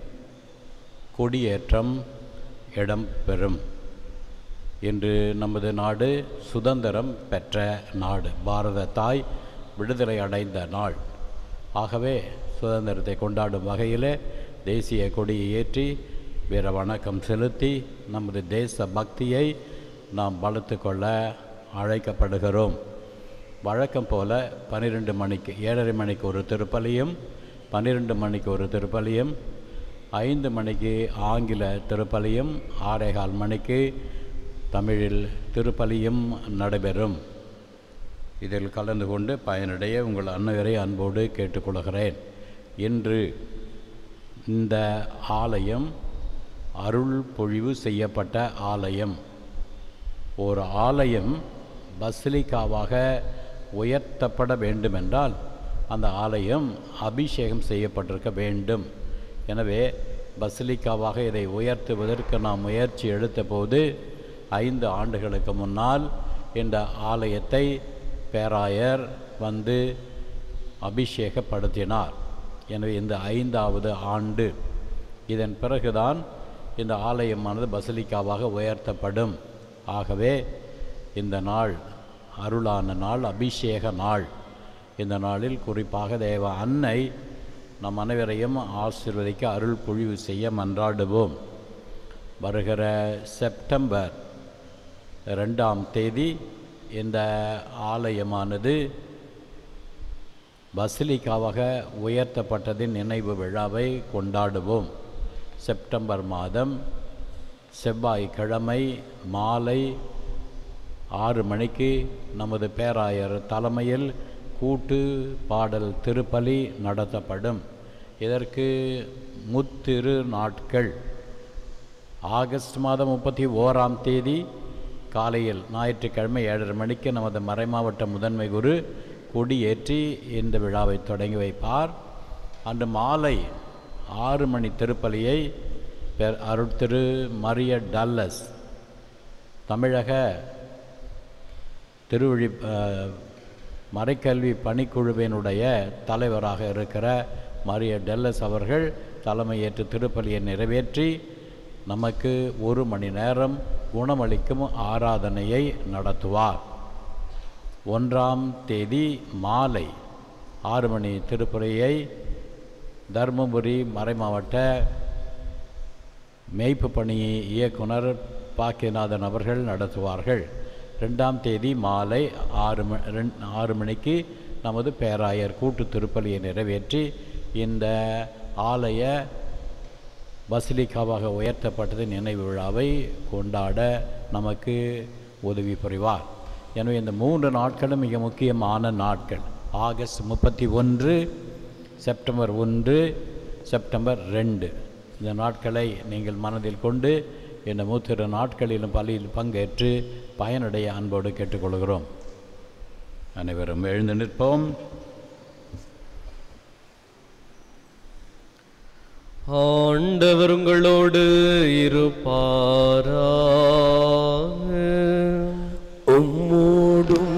கொடியேற்றம் இடம் பெறும் இன்று நமது நாடு சுதந்திரம் பெற்ற நாடு பாரத தாய் விடுதலை அடைந்த நாள் ஆகவே சுதந்திரத்தை கொண்டாடும் வகையிலே தேசிய கொடியை ஏற்றி வீர வணக்கம் செலுத்தி நமது தேச பக்தியை நாம் வளர்த்து கொள்ள அழைக்கப்படுகிறோம் வழக்கம் போல பன்னிரெண்டு மணிக்கு ஏழரை மணிக்கு ஒரு திருப்பலியும் பன்னிரெண்டு மணிக்கு ஒரு திருப்பலியும் ஐந்து மணிக்கு ஆங்கில திருப்பலியும் ஆறேகால் மணிக்கு தமிழில் திருப்பலியும் நடைபெறும் இதில் கலந்து கொண்டு பயனடைய உங்கள் அனைவரை அன்போடு கேட்டுக்கொள்கிறேன் இன்று இந்த ஆலயம் அருள் பொழிவு செய்யப்பட்ட ஆலயம் ஒரு ஆலயம் பசிலிக்காவாக உயர்த்தப்பட வேண்டுமென்றால் அந்த ஆலயம் அபிஷேகம் செய்யப்பட்டிருக்க வேண்டும் எனவே பசிலிக்காவாக இதை உயர்த்துவதற்கு நாம் முயற்சி எடுத்தபோது ஐந்து ஆண்டுகளுக்கு முன்னால் இந்த ஆலயத்தை பேராயர் வந்து அபிஷேகப்படுத்தினார் எனவே இந்த ஐந்தாவது ஆண்டு இதன் பிறகுதான் இந்த ஆலயமானது பசிலிக்காவாக உயர்த்தப்படும் ஆகவே இந்த நாள் அருளான நாள் அபிஷேக நாள் இந்த நாளில் குறிப்பாக தேவ அன்னை நம் அனைவரையும் ஆசீர்வதிக்க அருள் பொழிவு செய்ய மன்றாடுவோம் வருகிற செப்டம்பர் ரெண்டாம் தேதி இந்த ஆலயமானது பசிலிக்காவாக உயர்த்தப்பட்டதின் நினைவு விழாவை கொண்டாடுவோம் செப்டம்பர் மாதம் செவ்வாய்க்கிழமை மாலை ஆறு மணிக்கு நமது பேராயர் தலைமையில் கூட்டு பாடல் திருப்பலி நடத்தப்படும் இதற்கு முத்திரு நாட்கள் ஆகஸ்ட் மாதம் முப்பத்தி ஓராம் தேதி காலையில் ஞாயிற்றுக்கிழமை ஏழரை மணிக்கு நமது மறைமாவட்ட முதன்மை குரு கொடியேற்றி இந்த விழாவை தொடங்கி வைப்பார் அன்று மாலை ஆறு மணி திருப்பலியை பெர் அருட்திரு மரிய டல்லஸ் தமிழக திருவழி அஹ், மறைக்கல்வி பணிக்குழுவினுடைய தலைவராக இருக்கிற மரிய டெல்லஸ் அவர்கள் தலைமையேற்று திருப்பலியை நிறைவேற்றி நமக்கு ஒரு மணி நேரம் குணமளிக்கும் ஆராதனையை நடத்துவார் ஒன்றாம் தேதி மாலை ஆறு மணி திருப்பலியை தருமபுரி மறைமாவட்ட மேய்ப்பு பணி இயக்குனர் பாக்கியநாதன் அவர்கள் நடத்துவார்கள் ரெண்டாம் தேதி மாலை ஆறு ம ரெண் ஆறு மணிக்கு நமது பேராயர் கூட்டு திருப்பலியை நிறைவேற்றி இந்த ஆலய பசிலிக்காவாக உயர்த்தப்பட்டது நினைவு விழாவை கொண்டாட நமக்கு உதவி புரிவார் எனவே இந்த மூன்று நாட்களும் மிக முக்கியமான நாட்கள் ஆகஸ்ட் முப்பத்தி ஒன்று செப்டம்பர் ஒன்று செப்டம்பர் ரெண்டு இந்த நாட்களை நீங்கள் மனதில் கொண்டு இந்த மூத்திரு நாட்களிலும் பள்ளியில் பங்கேற்று பயனடைய அன்போடு கேட்டுக்கொள்கிறோம் அனைவரும் எழுந்து நிற்போம் ஆண்டவர் உங்களோடு இருப்பாராக உம்மோடும்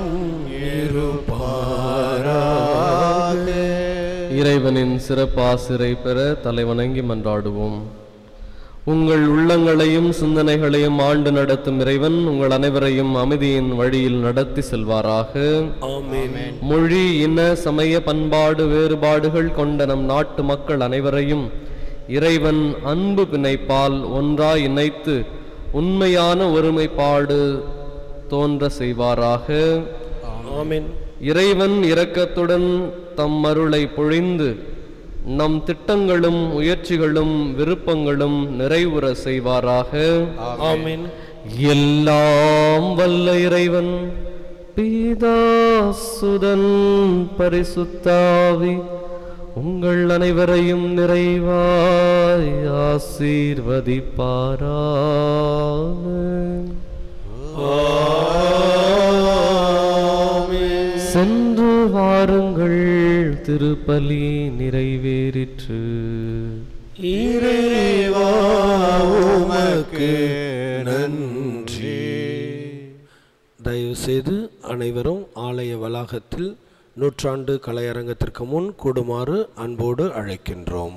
இருப்பாராக இறைவனின் சிறப்பாசிரை பெற தலைவணங்கி மன்றாடுவோம் உங்கள் உள்ளங்களையும் சிந்தனைகளையும் ஆண்டு நடத்தும் இறைவன் உங்கள் அனைவரையும் அமைதியின் வழியில் நடத்தி செல்வாராக ஆமென் மொழி இன சமய பண்பாடு வேறுபாடுகள் கொண்ட நம் நாட்டு மக்கள் அனைவரையும் இறைவன் அன்பு பிணைப்பால் ஒன்றாய் இணைத்து உண்மையான ஒருமைப்பாடு தோன்ற செய்வாராக ஆமென் இறைவன் இரக்கத்துடன் தம் அருளை பொழிந்து நம் திட்டங்களும் முயற்சிகளும் விருப்பங்களும் நிறைவுற செய்வாராக ஆமென் எல்லாம் வல்ல இறைவன் பீதா சுதன் பரிசுத்தாவி உங்கள் அனைவரையும் நிறைவாய் ஆசீர்வதிப்பாராக சென்று வாருங்கள் திருப்பலி நிறைவேறிற்று இறைவா உமக்கு நன்றி தயவு செய்து அனைவரும் ஆலய வளாகத்தில் நூற்றாண்டு கலையரங்கத்திற்கு முன் கூடுமாறு அன்போடு அழைக்கின்றோம்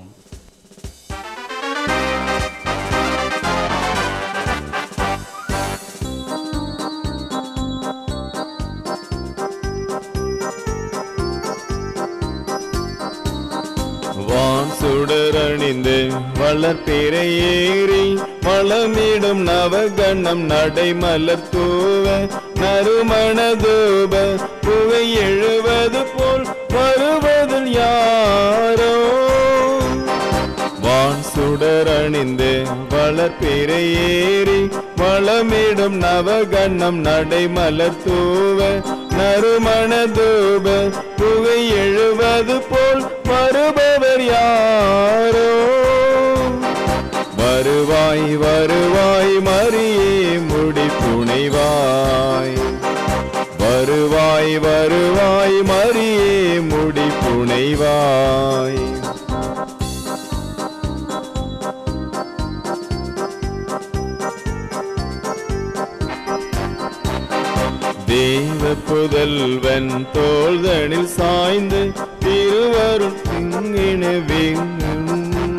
வான் சுடரணிந்து வளர்ப்பிறை ஏறி வளமிடும் நவகணம் நடைமலர் தூவ நறுமண தூப புகை எழுவது போல் வருவதில் யாரோ வான் சுடரணிந்து வளர்ப்பிறை ஏறி வளமிடும் நவகணம் நடைமலர் தூவ நறுமண தூப புகை எழுவது போல் வருபவர் யாரோ வருவாய் வருவாய் மரியே முடி புனைவாய் வருவாய் வருவாய் மரியே முடி புனைவாய் தேவ புதல்வன் தோள்தனில் சாய்ந்து திருவருள் திங்கின வெங்கும்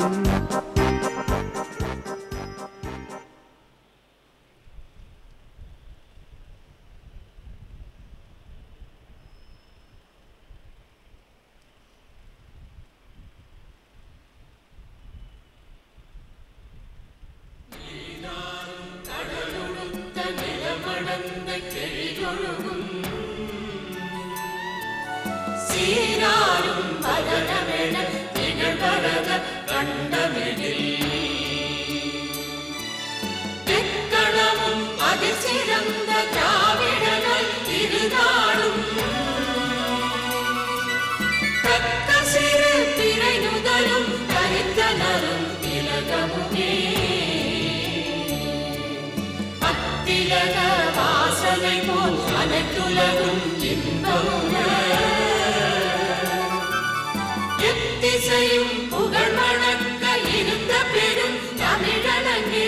சீராரும் வதனமென திகழ்வரத கண்டமெனில் எக்கணமும் அதில் சிறந்த திராவிடர்கள் திருநாளும் தக்க சிறு பிறை நுதலும் கரித்தனரும் திலகமுமே உலகும் இன்பமுற எத்திசையும் புகழ் வணங்க இருந்த பெரும் தமிழனங்கே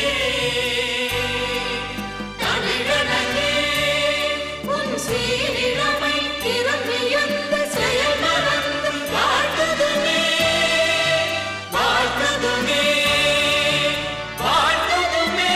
தமிழனங்கே உன் சீரிழமை திறமையந்த செயல் மறந்து வாழ்த்துதுமே வாழ்த்துதுமே வாழ்த்துதுமே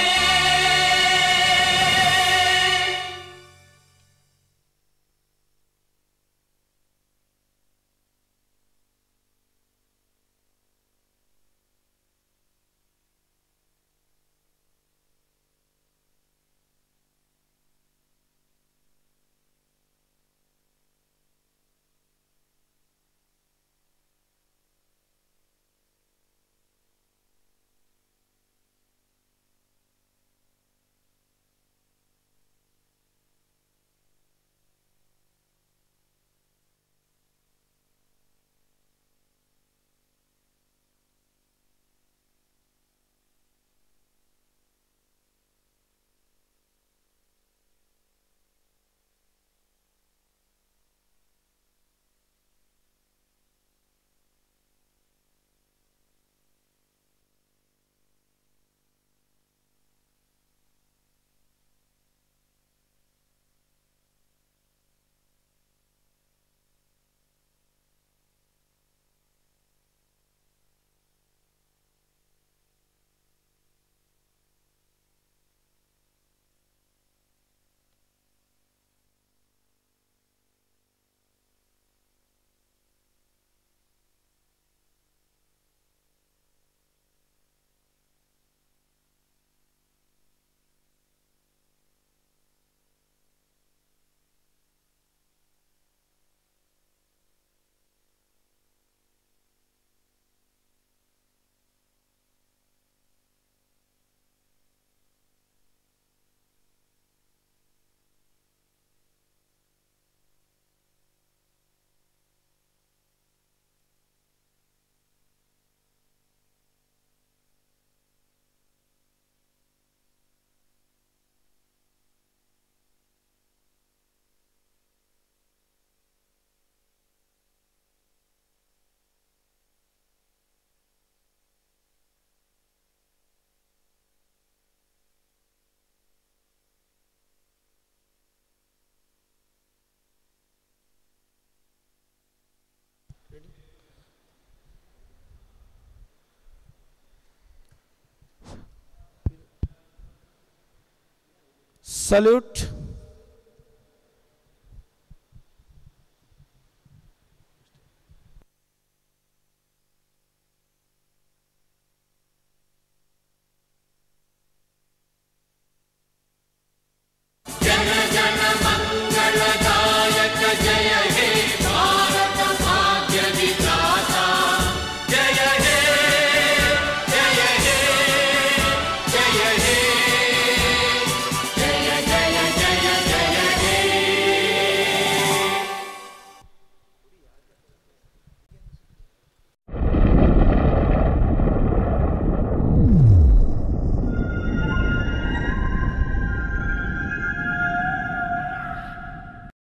Salute